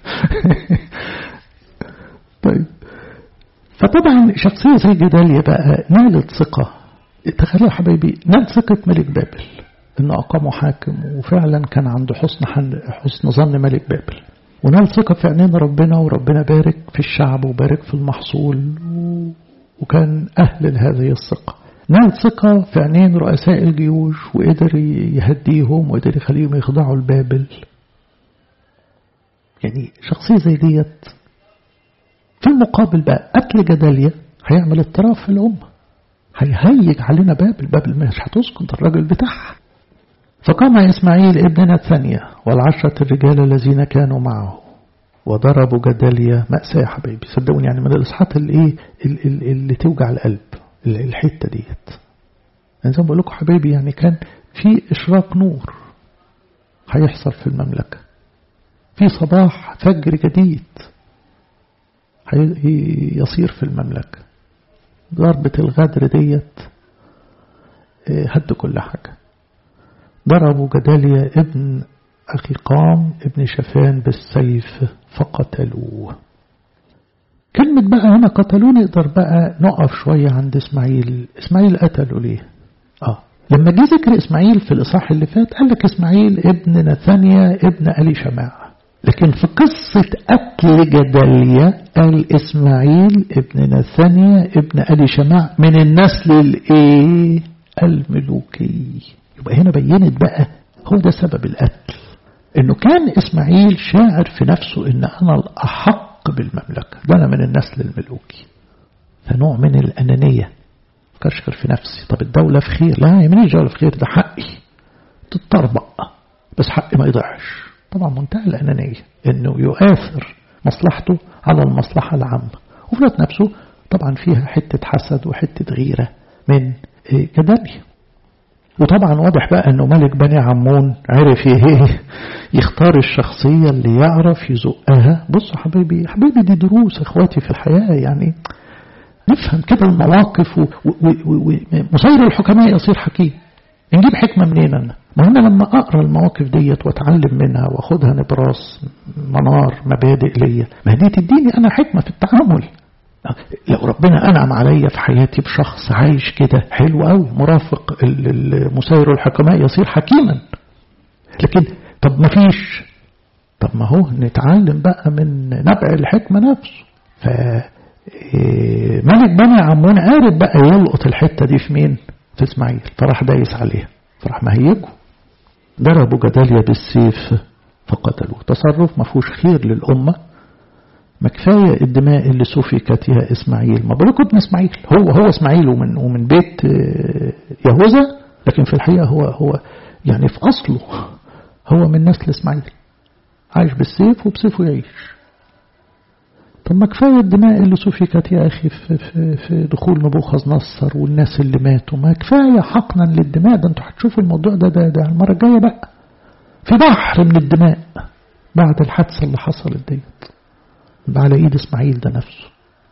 طيب فطبعا شخصية زي جداليا بقى نالت ثقة تخيلوا حبايبي نالت ثقة ملك بابل انه اقامه حاكم وفعلا كان عنده حسن حسن ظن ملك بابل ونال ثقة في عينين ربنا وربنا بارك في الشعب وبارك في المحصول وكان أهل لهذه الثقة نال ثقة في عينين رؤساء الجيوش وقدر يهديهم وقدر يخليهم يخضعوا لبابل يعني شخصية زي ديت في المقابل بقى قتل جداليا هيعمل اضطراب في الأمة هيهيج علينا بابل بابل مش هتسكن الراجل بتاعها فقام إسماعيل ابن نتثانية والعشرة الرجال الذين كانوا معه وضربوا جداليا مأساة يا حبايبي صدقوني يعني من الإصحات اللي إيه اللي, اللي توجع القلب الحتة ديت يعني زي ما بقول لكم حبايبي يعني كان في إشراق نور هيحصل في المملكة في صباح فجر جديد يصير في المملكة ضربة الغدر ديت هد كل حاجة ضربوا جداليا ابن أخي قام ابن شفان بالسيف فقتلوه كلمة بقى هنا قتلوه نقدر بقى نقف شوية عند إسماعيل إسماعيل قتلوا ليه آه لما جه ذكر إسماعيل في الإصحاح اللي فات قال لك إسماعيل ابن نثانيا ابن ألي شماع لكن في قصة قتل جداليا قال إسماعيل ابن نثانيا ابن أبي شماع من النسل الإيه الملوكي يبقى هنا بينت بقى هو ده سبب القتل إنه كان إسماعيل شاعر في نفسه إن أنا الأحق بالمملكة ده أنا من النسل الملوكي فنوع من الأنانية فكرش غير في نفسي طب الدولة في خير لا يمنيش دولة في خير ده حقي تتطربق بس حقي ما يضيعش طبعا منتهى الأنانية إنه يؤثر مصلحته على المصلحة العامة وفي الوقت نفسه طبعا فيها حتة حسد وحتة غيرة من جداليا وطبعا واضح بقى انه ملك بني عمون عرف ايه يختار الشخصية اللي يعرف يزقها بصوا حبيبي حبيبي دي دروس اخواتي في الحياة يعني نفهم كده المواقف ومصير الحكماء يصير حكيم نجيب حكمة منين أنا ما أنا لما أقرأ المواقف ديت وأتعلم منها وأخدها نبراس منار مبادئ ليا ما دي تديني أنا حكمة في التعامل لو ربنا أنعم عليا في حياتي بشخص عايش كده حلو قوي مرافق المسير الحكماء يصير حكيما لكن طب ما فيش طب ما هو نتعلم بقى من نبع الحكمة نفسه ف ملك بني عمون عارف بقى يلقط الحتة دي في مين في اسماعيل فراح دايس عليها فراح مهيجه ضربوا جداليا بالسيف فقتلوه تصرف ما فيهوش خير للأمة ما كفاية الدماء اللي سفكت يا إسماعيل ما بقولكم ابن إسماعيل هو هو إسماعيل ومن ومن بيت يهوذا لكن في الحقيقة هو هو يعني في أصله هو من نسل إسماعيل عايش بالسيف وبسيفه يعيش طب ما كفاية الدماء اللي سفكت يا أخي في, في, في دخول نبوخذ نصر والناس اللي ماتوا ما كفاية حقنا للدماء ده انتوا هتشوفوا الموضوع ده ده, ده المرة الجاية بقى في بحر من الدماء بعد الحادثة اللي حصلت ديت على ايد اسماعيل ده نفسه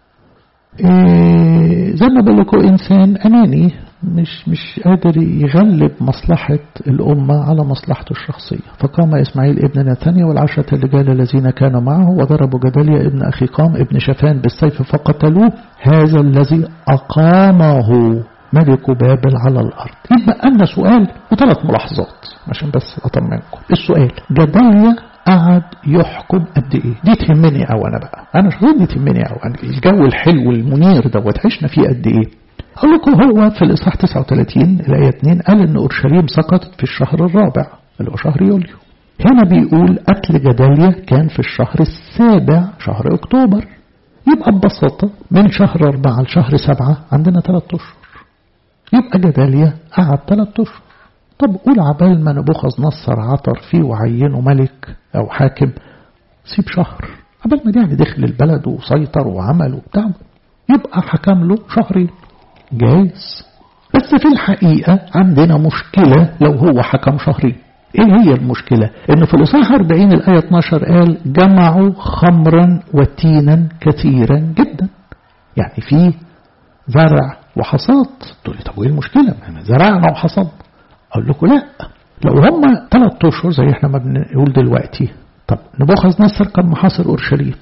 إيه زي ما بقول لكم انسان اناني مش مش قادر يغلب مصلحة الأمة على مصلحته الشخصية فقام إسماعيل ابن نتانيا والعشرة الرجال الذين كانوا معه وضربوا جداليا ابن أخي قام ابن شفان بالسيف فقتلوه هذا الذي أقامه ملك بابل على الأرض يبقى أن سؤال وثلاث ملاحظات عشان بس أطمنكم السؤال جداليا قعد يحكم قد ايه دي تهمني او انا بقى انا شخصيا دي تهمني او أنا الجو الحلو المنير دوت عشنا فيه قد ايه أقول لكم هو في الإصحاح 39 الآية 2 قال إن أورشليم سقطت في الشهر الرابع اللي هو شهر يوليو هنا بيقول قتل جداليا كان في الشهر السابع شهر أكتوبر يبقى ببساطة من شهر أربعة لشهر سبعة عندنا ثلاثة أشهر يبقى جداليا قعد ثلاثة أشهر طب قول عبال ما نبوخذ نصر عطر فيه وعينه ملك أو حاكم سيب شهر عبال ما يعني دخل البلد وسيطر وعمل وبتاع يبقى حكم له شهرين جايز بس في الحقيقة عندنا مشكلة لو هو حكم شهرين ايه هي المشكلة انه في الاصحاح 40 الاية 12 قال جمعوا خمرا وتينا كثيرا جدا يعني في زرع وحصاد تقول لي طب وايه المشكلة زرعنا وحصدنا اقول لكم لا لو هم ثلاث اشهر زي احنا ما بنقول دلوقتي طب نبوخذ نصر كان محاصر اورشليم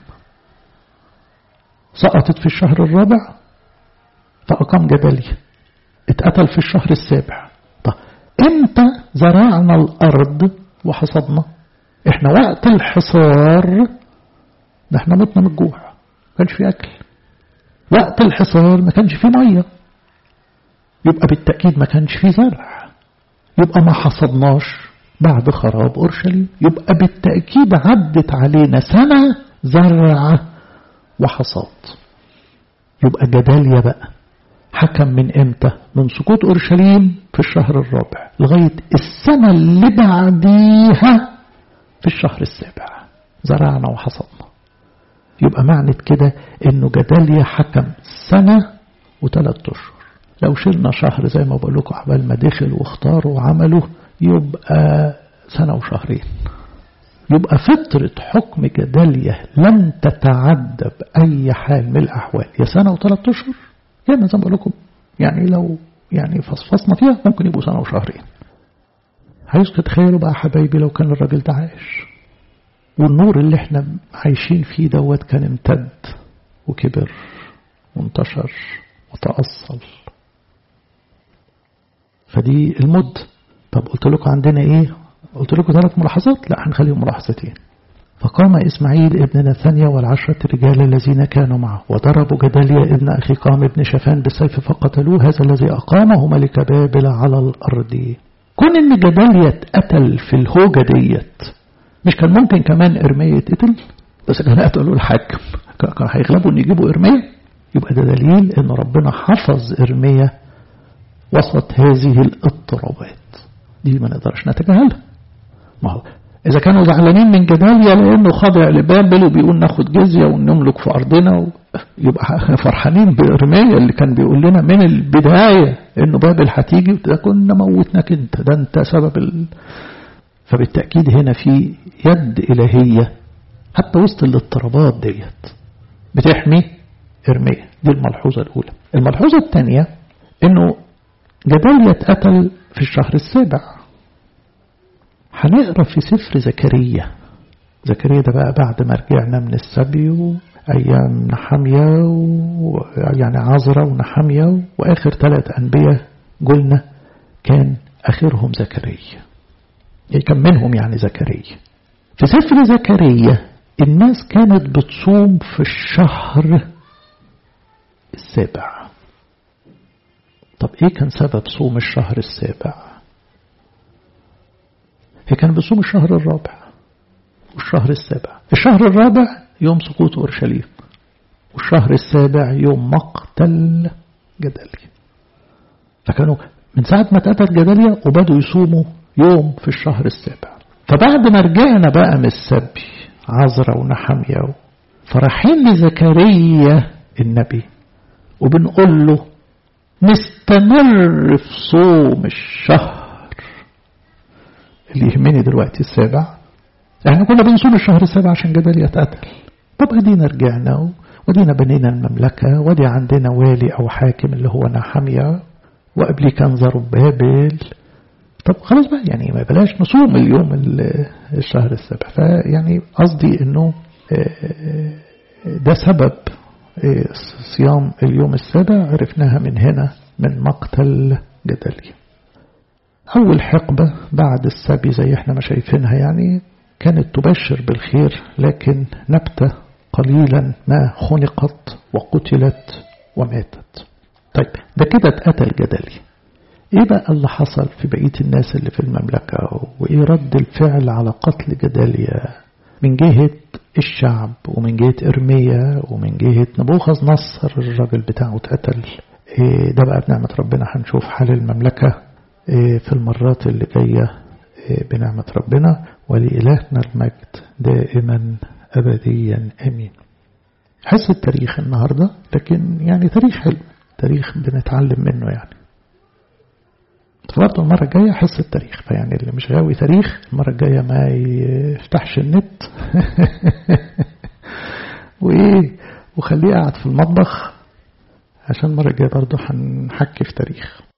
سقطت في الشهر الرابع فأقام جبلي اتقتل في الشهر السابع طب امتى زرعنا الأرض وحصدنا احنا وقت الحصار ده احنا متنا من الجوع ما كانش في أكل وقت الحصار ما كانش في مية يبقى بالتأكيد ما كانش في زرع يبقى ما حصدناش بعد خراب أورشليم يبقى بالتأكيد عدت علينا سنة زرع وحصاد يبقى جداليا بقى حكم من امتى من سقوط اورشليم في الشهر الرابع لغايه السنه اللي بعديها في الشهر السابع زرعنا وحصدنا يبقى معنى كده انه جداليا حكم سنه وثلاث اشهر لو شلنا شهر زي ما بقول لكم عبال ما دخل واختاروا وعملوا يبقى سنه وشهرين يبقى فترة حكم جدالية لم تتعدى بأي حال من الأحوال يا سنة وثلاث أشهر يعني زي ما بقول لكم يعني لو يعني فصفصنا فيها ممكن يبقوا سنة وشهرين عايزكم تتخيلوا بقى حبايبي لو كان الراجل ده عايش والنور اللي احنا عايشين فيه دوت كان امتد وكبر وانتشر وتأصل فدي المد طب قلت لكم عندنا ايه قلت لكم ثلاث ملاحظات لا هنخليهم ملاحظتين فقام إسماعيل ابن نثانيا والعشرة رجال الذين كانوا معه وضربوا جداليا ابن أخي قام ابن شفان بالسيف فقتلوه هذا الذي أقامه ملك بابل على الأرض كون إن جداليا اتقتل في الهوجة ديت مش كان ممكن كمان إرميا يتقتل بس كان قتلوا الحاكم كان هيغلبوا إن يجيبوا إرميا يبقى ده دليل إن ربنا حفظ إرميا وسط هذه الاضطرابات دي ما نقدرش نتجاهلها ما هو إذا كانوا زعلانين من جداليا لأنه خاضع لبابل وبيقول ناخد جزية ونملك في أرضنا و... يبقى فرحانين بإرميا اللي كان بيقول لنا من البداية إنه بابل هتيجي ده كنا موتناك أنت ده أنت سبب ال... فبالتأكيد هنا في يد إلهية حتى وسط الاضطرابات ديت بتحمي إرميا دي الملحوظة الأولى الملحوظة الثانية إنه جداليا اتقتل في الشهر السابع هنقرا في سفر زكريا زكريا ده بقى بعد ما رجعنا من السبي وأيام نحمية ويعني عذرة ونحمية وآخر ثلاث أنبياء قلنا كان آخرهم زكريا كان منهم يعني زكريا في سفر زكريا الناس كانت بتصوم في الشهر السابع طب ايه كان سبب صوم الشهر السابع هي كان بتصوم الشهر الرابع والشهر السابع الشهر الرابع يوم سقوط أورشليم والشهر السابع يوم مقتل جداليا فكانوا من ساعة ما اتقتل جداليا وبدوا يصوموا يوم في الشهر السابع فبعد ما رجعنا بقى من السبي عزرا ونحمية فرايحين لزكريا النبي وبنقول له نستمر في صوم الشهر اللي يهمني دلوقتي السابع احنا كنا بنصوم الشهر السابع عشان جداليا اتقتل طب ادينا رجعنا ودينا بنينا المملكة ودي عندنا والي او حاكم اللي هو نحمية وقبليه كان زربابل طب خلاص بقى يعني ما بلاش نصوم اليوم الشهر السابع فيعني قصدي انه ده سبب صيام اليوم السابع عرفناها من هنا من مقتل جدليا أول حقبة بعد السبي زي احنا ما شايفينها يعني كانت تبشر بالخير لكن نبتة قليلا ما خنقت وقتلت وماتت طيب ده كده اتقتل جدلي ايه بقى اللي حصل في بقية الناس اللي في المملكة وايه رد الفعل على قتل جداليا من جهة الشعب ومن جهة إرميا ومن جهة نبوخذ نصر الراجل بتاعه اتقتل إيه ده بقى بنعمة ربنا هنشوف حال المملكة إيه في المرات اللي جاية إيه بنعمة ربنا ولإلهنا المجد دائما أبديا أمين حس التاريخ النهاردة لكن يعني تاريخ حلو تاريخ بنتعلم منه يعني برضه المرة الجاية حس التاريخ فيعني اللي مش غاوي تاريخ المرة الجاية ما يفتحش النت وإيه وخليه قاعد في المطبخ عشان المرة الجاية برضه هنحكي في تاريخ